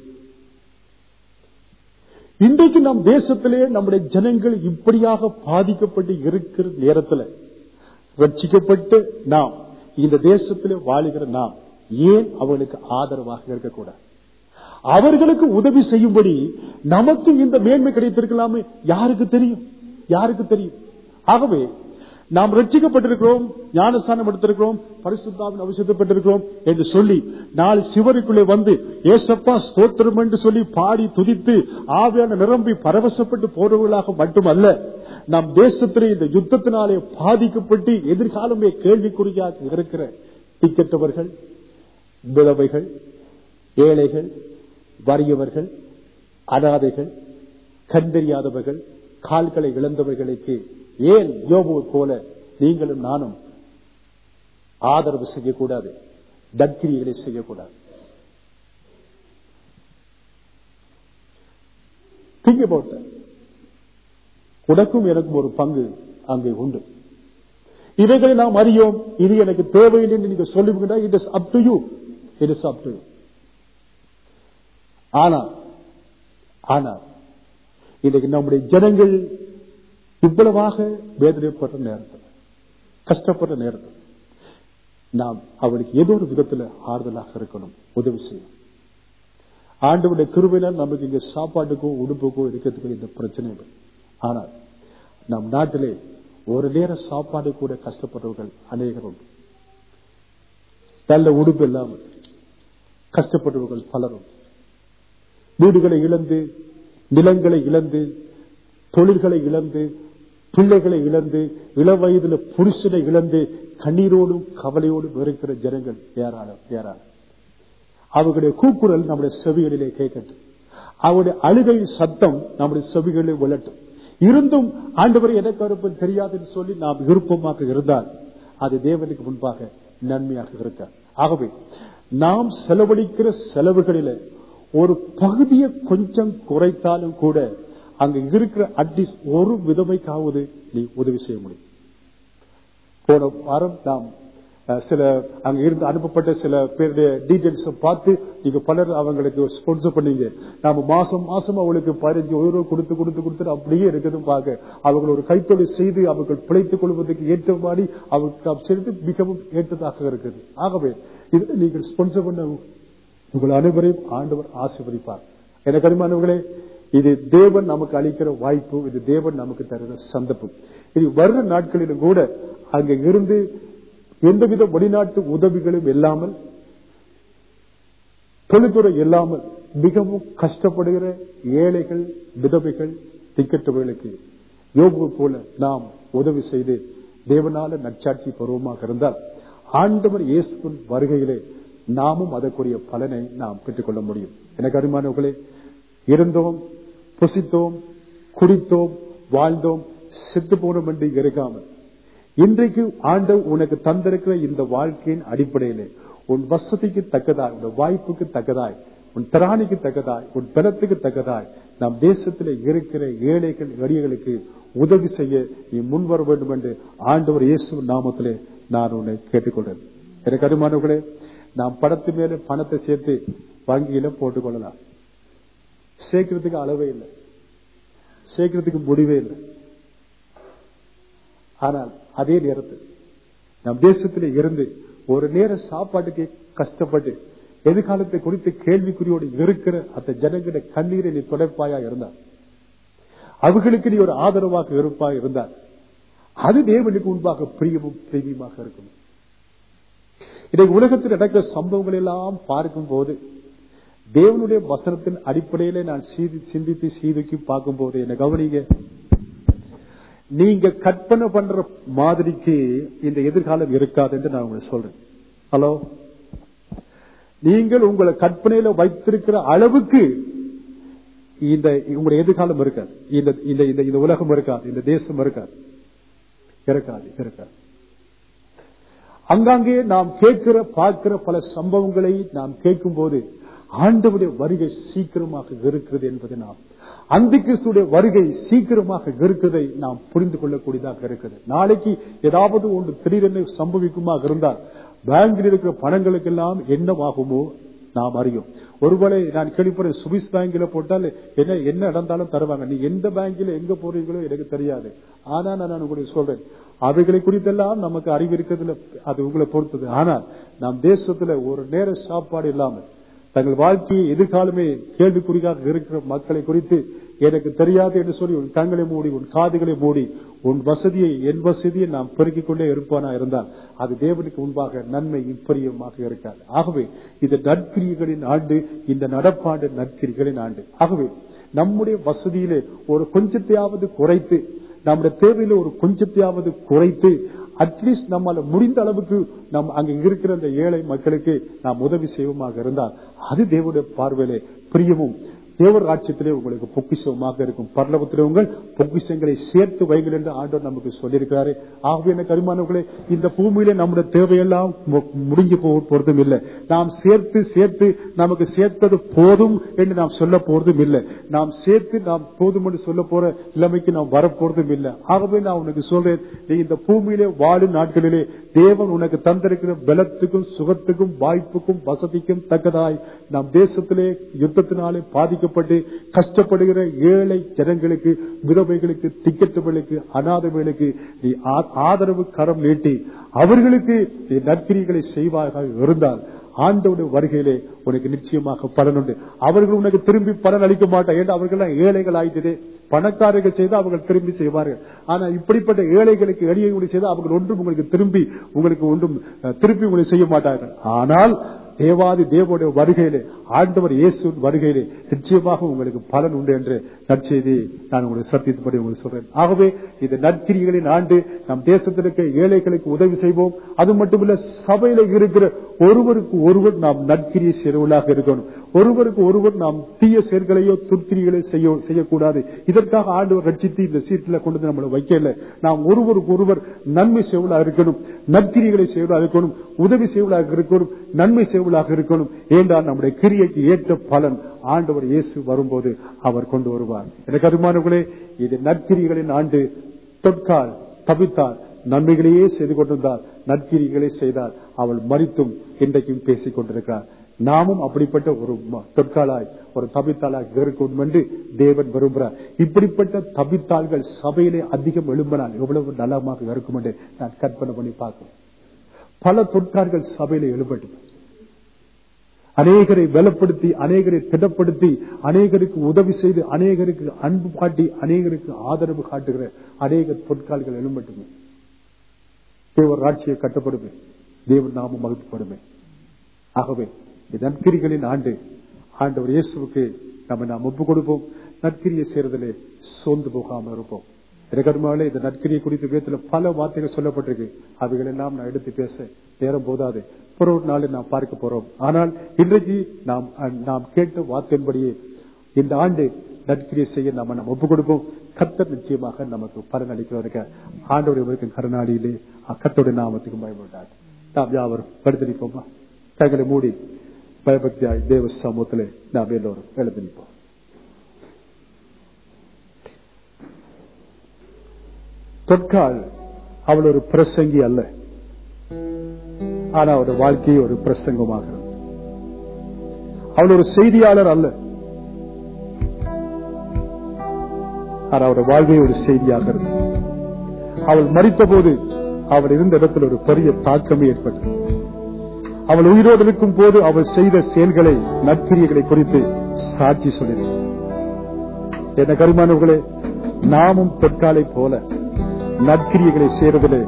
இன்றைக்கு நம் தேசத்திலே நம்முடைய ஜனங்கள் இப்படியாக பாதிக்கப்பட்டு இருக்கிற நேரத்தில் ரட்சிக்கப்பட்டு நாம் இந்த தேசத்திலே வாழுகிற நாம் ஏன் அவர்களுக்கு ஆதரவாக இருக்கக்கூடாது அவர்களுக்கு உதவி செய்யும்படி நமக்கு இந்த மேன்மை கிடைத்திருக்கலாமே யாருக்கு தெரியும் யாருக்கு தெரியும் ஆகவே நாம் ரட்சிக்கப்பட்டிருக்கிறோம் ஞானஸ்தானம் எடுத்திருக்கிறோம் பரிசுத்தாவின் அவசியப்பட்டிருக்கிறோம் என்று சொல்லி நாலு சிவருக்குள்ளே வந்து ஏசப்பா ஸ்தோத்திரம் என்று சொல்லி பாடி துதித்து ஆவியான நிரம்பி பரவசப்பட்டு போறவர்களாக மட்டுமல்ல நம் தேசத்திலே இந்த யுத்தத்தினாலே பாதிக்கப்பட்டு எதிர்காலமே கேள்விக்குறியாக இருக்கிற திக்கற்றவர்கள் விதவைகள் ஏழைகள் வறியவர்கள் அனாதைகள் கண்டறியாதவர்கள் கால்களை இழந்தவர்களுக்கு ஏன் யோபுவை போல நீங்களும் நானும் ஆதரவு செய்யக்கூடாது தற்கிரிகளை செய்யக்கூடாது திங்க போட்ட உனக்கும் எனக்கும் ஒரு பங்கு அங்கே உண்டு இவைகளை நாம் அறியோம் இது எனக்கு தேவையில்லை என்று நீங்க சொல்லுவீங்கன்னா it is up to you it is up to you ஆனால் ஆனால் இன்றைக்கு நம்முடைய ஜனங்கள் இவ்வளவாக வேதனைப்படுற நேரத்தில் கஷ்டப்படுற நேரத்தில் நாம் அவளுக்கு ஏதோ ஒரு விதத்தில் ஆறுதலாக இருக்கணும் உதவி செய்யணும் ஆண்டவுடைய கிருபையினால் நமக்கு இங்க சாப்பாட்டுக்கோ உடுப்புக்கோ இருக்கிறதுக்கு இந்த பிரச்சனை இல்லை ஆனால் நம் நாட்டிலே ஒரு நேர சாப்பாடு கூட கஷ்டப்படுறவர்கள் அநேகர் உண்டு நல்ல உடுப்பு இல்லாமல் கஷ்டப்படுறவர்கள் பலரும் வீடுகளை இழந்து நிலங்களை இழந்து தொழில்களை இழந்து பிள்ளைகளை இழந்து இளவயதுல புருஷனை இழந்து கண்ணீரோடும் கவலையோடும் இருக்கிற ஜனங்கள் ஏராளம் ஏராளம் அவர்களுடைய கூக்குரல் நம்முடைய செவிகளிலே கேட்கட்டும் அவருடைய அழுகை சத்தம் நம்முடைய செவிகளிலே விழட்டும் இருந்தும் ஆண்டவரை எனக்கு அறுப்பன் தெரியாதுன்னு சொல்லி நாம் விருப்பமாக இருந்தால் அது தேவனுக்கு முன்பாக நன்மையாக இருக்க ஆகவே நாம் செலவழிக்கிற செலவுகளில ஒரு பகுதியை கொஞ்சம் குறைத்தாலும் கூட அங்க இருக்கிற அட்லீஸ்ட் ஒரு விதவைக்காவது நீ உதவி செய்ய முடியும் போன வாரம் நாம் அஹ், சில அங்க இருந்து அனுப்பப்பட்ட சில பேருடைய டீடைல்ஸ் பார்த்து நீங்க பலர் அவங்களுக்கு ஸ்பான்சர் பண்ணீங்க நாம மாசம் மாசம் அவங்களுக்கு பதினஞ்சு யூரோ கொடுத்து கொடுத்து கொடுத்து அப்படியே இருக்கிறதும் பார்க்க அவர்கள் ஒரு கைத்தொழில் செய்து அவர்கள் பிழைத்துக் கொள்வதற்கு ஏற்ற மாதிரி அவர்களுக்கு நாம் செய்து மிகவும் ஏற்றதாக இருக்குது ஆகவே இதில் நீங்கள் ஸ்பான்சர் பண்ண உங்கள் அனைவரையும் ஆண்டவர் ஆசீர்வதிப்பார் எனக்கு அருமானவர்களே இது தேவன் நமக்கு அளிக்கிற வாய்ப்பு இது தேவன் நமக்கு தருகிற சந்தர்ப்பம் இது வருகிற நாட்களிலும் கூட அங்க இருந்து எந்தவித வெளிநாட்டு உதவிகளும் இல்லாமல் தொழில்துறை இல்லாமல் மிகவும் கஷ்டப்படுகிற ஏழைகள் விதவைகள் திக்கற்றவர்களுக்கு யோகு போல நாம் உதவி செய்து தேவனால நற்சாட்சி பருவமாக இருந்தால் ஆண்டவர் இயேசுவின் வருகையிலே நாமும் அதற்குரிய பலனை நாம் பெற்றுக்கொள்ள முடியும் எனக்கு அருமானவர்களே இருந்தோம் புசித்தோம் குடித்தோம் வாழ்ந்தோம் செத்து போனோம் என்று இருக்காமல் இன்றைக்கு ஆண்டவர் உனக்கு தந்திருக்கிற இந்த வாழ்க்கையின் அடிப்படையிலே உன் வசதிக்கு தக்கதாய் உன் வாய்ப்புக்கு தக்கதாய் உன் திராணிக்கு தக்கதாய் உன் பலத்துக்கு தக்கதாய் நம் தேசத்தில் இருக்கிற ஏழைகள் எளியர்களுக்கு உதவி செய்ய நீ முன்வர வேண்டும் என்று ஆண்டவர் இயேசு நாமத்திலே நான் உன்னை கேட்டுக்கொள்றேன் எனக்கு அருமானவர்களே நாம் படத்து மேல பணத்தை சேர்த்து வங்கியில போட்டுக் கொள்ளலாம் சேர்க்கிறதுக்கு அளவே இல்லை சேர்க்கிறதுக்கு முடிவே இல்லை ஆனால் அதே நேரத்தில் நம் தேசத்திலே இருந்து ஒரு நேர சாப்பாட்டுக்கு கஷ்டப்பட்டு எதிர்காலத்தை குறித்து கேள்விக்குறியோடு இருக்கிற அந்த ஜனங்கள கண்ணீரை நீ துடைப்பாயா இருந்தார் அவர்களுக்கு நீ ஒரு ஆதரவாக இருப்பாக இருந்தார் அது தேவனுக்கு முன்பாக பிரியமும் பிரியமாக இருக்கும் இன்றைக்கு உலகத்தில் நடக்கிற சம்பவங்கள் எல்லாம் பார்க்கும் போது தேவனுடைய வசனத்தின் அடிப்படையில நான் சீதி சிந்தித்து சீதுக்கி பார்க்கும் போது என்ன கவனிங்க நீங்க கற்பனை பண்ற மாதிரிக்கு இந்த எதிர்காலம் இருக்காது என்று நான் உங்களுக்கு சொல்றேன் ஹலோ நீங்கள் உங்களை கற்பனையில வைத்திருக்கிற அளவுக்கு இந்த உங்களுடைய எதிர்காலம் இருக்காது இந்த இந்த இந்த இந்த உலகம் இருக்காது இந்த தேசம் இருக்காது இருக்காது இருக்காது அங்காங்கே நாம் கேட்கிற பார்க்கிற பல சம்பவங்களை நாம் கேட்கும் போது ஆண்டவுடைய வருகை சீக்கிரமாக இருக்கிறது என்பதை நாம் அந்த கிறிஸ்துடைய வருகை சீக்கிரமாக இருக்கிறதை நாம் புரிந்து கொள்ளக்கூடியதாக இருக்கிறது நாளைக்கு ஏதாவது ஒன்று திடீரென சம்பவிக்குமாக இருந்தால் பேங்கில் இருக்கிற பணங்களுக்கெல்லாம் என்னவாகுமோ நாம் அறியும் ஒருவேளை நான் கேள்விப்படுறேன் சுவிஸ் பேங்க்ல போட்டால் என்ன என்ன நடந்தாலும் தருவாங்க நீ எந்த பேங்க்ல எங்க போறீங்களோ எனக்கு தெரியாது ஆனா நான் உங்களுக்கு சொல்றேன் அவைகளை குறித்தெல்லாம் நமக்கு அறிவு இருக்கிறதுல அது உங்களை பொறுத்தது ஆனால் நம் தேசத்துல ஒரு நேர சாப்பாடு இல்லாமல் தங்கள் வாழ்க்கையை எதிர்காலமே கேள்விக்குறியாக இருக்கிற மக்களை குறித்து எனக்கு தெரியாது என்று சொல்லி உன் கண்களை மூடி உன் காதுகளை மூடி உன் வசதியை என் வசதியை நாம் பெருக்கிக் கொண்டே இருப்பானா இருந்தால் அது தேவனுக்கு முன்பாக நன்மை இப்பரியமாக இருக்காது ஆகவே இது நற்கிரிகளின் ஆண்டு இந்த நடப்பாண்டு நற்கிரிகளின் ஆண்டு ஆகவே நம்முடைய வசதியிலே ஒரு கொஞ்சத்தையாவது குறைத்து நம்முடைய தேவையில ஒரு கொஞ்சத்தையாவது குறைத்து அட்லீஸ்ட் நம்மால முடிந்த அளவுக்கு நம் அங்க இருக்கிற அந்த ஏழை மக்களுக்கு நாம் உதவி செய்வோமாக இருந்தால் அது தேவனுடைய பார்வையிலே பிரியமும் தேவர் ராட்சியத்திலே உங்களுக்கு பொக்கிஷமாக இருக்கும் பரலவத்திலே உங்கள் பொக்கிஷங்களை சேர்த்து வைங்கள் என்று ஆண்டவர் நமக்கு சொல்லியிருக்கிறாரு ஆகவே எனக்கு அருமானவர்களே இந்த பூமியில நம்முடைய தேவையெல்லாம் மு- முடிஞ்சு போ- போறதும் இல்லை நாம் சேர்த்து சேர்த்து நமக்கு சேர்த்தது போதும் என்று நாம் சொல்ல போறதும் இல்லை நாம் சேர்த்து நாம் போதும் என்று சொல்ல போற நிலைமைக்கு நாம் வரப்போறதும் இல்லை ஆகவே நான் உனக்கு சொல்றேன் நீ இந்த பூமியிலே வாழும் நாட்களிலே தேவன் உனக்கு தந்திருக்கிற பலத்துக்கும் சுகத்துக்கும் வாய்ப்புக்கும் வசதிக்கும் தக்கதாய் நம் தேசத்திலே யுத்தத்தினாலே பாதிக்கப்பட்டு கஷ்டப்படுகிற ஏழை ஜனங்களுக்கு விதவைகளுக்கு திக்கெட்டவர்களுக்கு அனாதைகளுக்கு நீ ஆ- ஆதரவு கரம் நீட்டி அவர்களுக்கு நீ நற்கிரிகளை செய்வாக இருந்தால் ஆண்டவுடைய வருகையிலே உனக்கு நிச்சயமாக பலன் உண்டு அவர்கள் உனக்கு திரும்பி பலன் அளிக்க மாட்டார் ஏன்னா அவர்கள் ஏழைகள் ஆயிட்டதே பணக்காரர்கள் செய்து அவர்கள் திரும்பி செய்வார்கள் ஆனா இப்படிப்பட்ட ஏழைகளுக்கு எளியவங்களை செய்து அவர்கள் ஒன்றும் உங்களுக்கு திரும்பி உங்களுக்கு ஒன்றும் அஹ், திருப்பி உங்களை செய்ய மாட்டார்கள் ஆனால் தேவாதி தேவனுடைய வருகையிலே ஆண்டவர் இயேசு வருகையிலே நிச்சயமாக உங்களுக்கு பலன் உண்டு என்று நற்செய்தி நான் உங்களுக்கு சத்தியத்துப்படி உங்களுக்கு சொல்றேன் ஆகவே இந்த நற்கிரிகளின் ஆண்டு நம் தேசத்தில் இருக்க ஏழைகளுக்கு உதவி செய்வோம் அது மட்டுமல்ல சபையில இருக்கிற ஒருவருக்கு ஒருவர் நாம் நற்கிரியை செய்வர்களாக இருக்கணும் ஒருவருக்கு ஒருவர் நாம் தீய செயல்களையோ துர்க்கிரிகளை செய்ய செய்யக்கூடாது இதற்காக ஆண்டவர் ரட்சித்து இந்த சீட்டில் கொண்டு வந்து நம்மளை வைக்கல நாம் ஒருவருக்கு ஒருவர் நன்மை செய்வதாக இருக்கணும் நற்கிரிகளை செய்வதாக இருக்கணும் உதவி செய்வதாக இருக்கணும் நன்மை செய்வதாக இருக்கணும் ஏன்றால் நம்முடைய கிரியைக்கு ஏற்ற பலன் ஆண்டவர் இயேசு வரும்போது அவர் கொண்டு வருவார் எனக்கு அருமானங்களே இது நற்கிரிகளின் ஆண்டு தொற்கால் தவித்தால் நன்மைகளையே செய்து கொண்டிருந்தார் நற்கிரிகளை செய்தார் அவள் மறித்தும் இன்றைக்கும் பேசிக் கொண்டிருக்கிறார் நாமும் அப்படிப்பட்ட ஒரு ம- தொற்காலாய் ஒரு தபித்தாளாய் இருக்கும் என்று தேவன் விரும்புகிறார் இப்படிப்பட்ட தபித்தாள்கள் சபையிலே அதிகம் எழும்பினால் எவ்வளவு நலமாக இருக்கும் என்று நான் கற்பனை பண்ணி பார்க்கிறேன் பல தொற்கார்கள் சபையில எழும்பட்டும் அநேகரை பலப்படுத்தி அநேகரை திடப்படுத்தி அநேகருக்கு உதவி செய்து அநேகருக்கு அன்பு காட்டி அநேகருக்கு ஆதரவு காட்டுகிற அநேக தொற்கால்கள் எழும்பட்டுமே தேவர் ராட்சியை கட்டப்படுமே தேவன் நாமம் மகிழ்ப்படுமே ஆகவே இந்த நற்கிரிகளின் ஆண்டு ஆண்டவர் இயேசுவுக்கு நம்ம நாம் ஒப்பு கொடுப்போம் நற்கிரியை செய்யறதிலே சோர்ந்து போகாமல் இருப்போம் இரகர்மாவிலே இந்த நற்கிரியை குறித்து வேத்துல பல வார்த்தைகள் சொல்லப்பட்டிருக்கு அவைகள் எல்லாம் நான் எடுத்து பேச நேரம் போதாது ஒரு ஒரு நாளில் நாம் பார்க்க போறோம் ஆனால் இன்றைக்கு நாம் நாம் கேட்ட வார்த்தையின்படியே இந்த ஆண்டு நற்கிரியை செய்ய நாம நாம் ஒப்பு கொடுப்போம் கத்தர் நிச்சயமாக நமக்கு பலன் அளிக்கிறவருக்கு ஆண்டோடைய இருக்கும் கருணாடியிலே கத்தோடைய நாமத்துக்கு பயப்பட்டார் நாம் யாவரும் படுத்து நிற்போமா கைகளை மூடி பயபக்தியாய் தேவ சமூகத்திலே நாம் எல்லோரும் எழுந்து நிற்போம் தொற்கால் அவள் ஒரு பிரசங்கி அல்ல ஆனா அவருடைய வாழ்க்கையை ஒரு பிரசங்கமாக அவள் ஒரு செய்தியாளர் அல்ல ஆனா அவருடைய வாழ்வே ஒரு செய்தியாக இருந்தது அவள் மறித்த போது அவள் இருந்த இடத்தில் ஒரு பெரிய தாக்கமே ஏற்பட்டது அவள் உயிரோடு இருக்கும் போது அவள் செய்த செயல்களை நற்கிரியர்களை குறித்து சாட்சி சொல்லினார் என்ன கருமானவர்களே நாமும் தொற்காலை போல நற்கிரியர்களை செய்வதிலே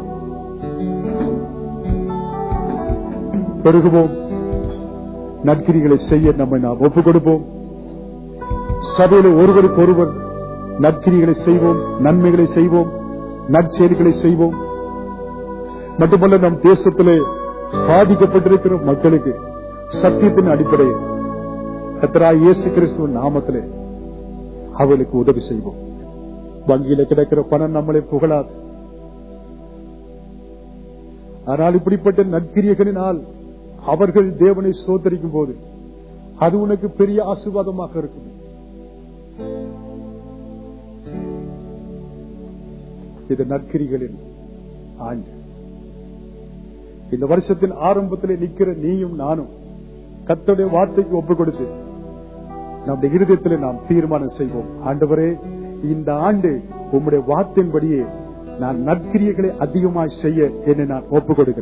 பெருகுவோம் நற்கிரிகளை செய்ய நம்மை நாம் ஒப்புக் கொடுப்போம் சபையில ஒருவருக்கு ஒருவர் நற்கிரிகளை செய்வோம் நன்மைகளை செய்வோம் நற்செயல்களை செய்வோம் மட்டுமல்ல நம் தேசத்திலே பாதிக்கப்பட்டிருக்கிற மக்களுக்கு சத்தியத்தின் அடிப்படையில் கத்தராய் இயேசு கிறிஸ்துவின் நாமத்திலே அவளுக்கு உதவி செய்வோம் வங்கியில கிடைக்கிற பணம் நம்மளை புகழாது ஆனால் இப்படிப்பட்ட நற்கிரியர்களினால் அவர்கள் தேவனை சோதரிக்கும் போது அது உனக்கு பெரிய ஆசீர்வாதமாக இருக்கும் இது நற்கிரிகளின் ஆண்டு இந்த வருஷத்தின் ஆரம்பத்திலே நிக்கிற நீயும் நானும் கத்தோடைய வார்த்தைக்கு ஒப்புக் கொடுத்து நம்முடைய இருதயத்திலே நாம் தீர்மானம் செய்வோம் ஆண்டவரே இந்த ஆண்டு உம்முடைய வார்த்தையின்படியே நான் நற்கிரியர்களை அதிகமாய் செய்ய என்னை நான் ஒப்புக் கொடுக்கிறேன்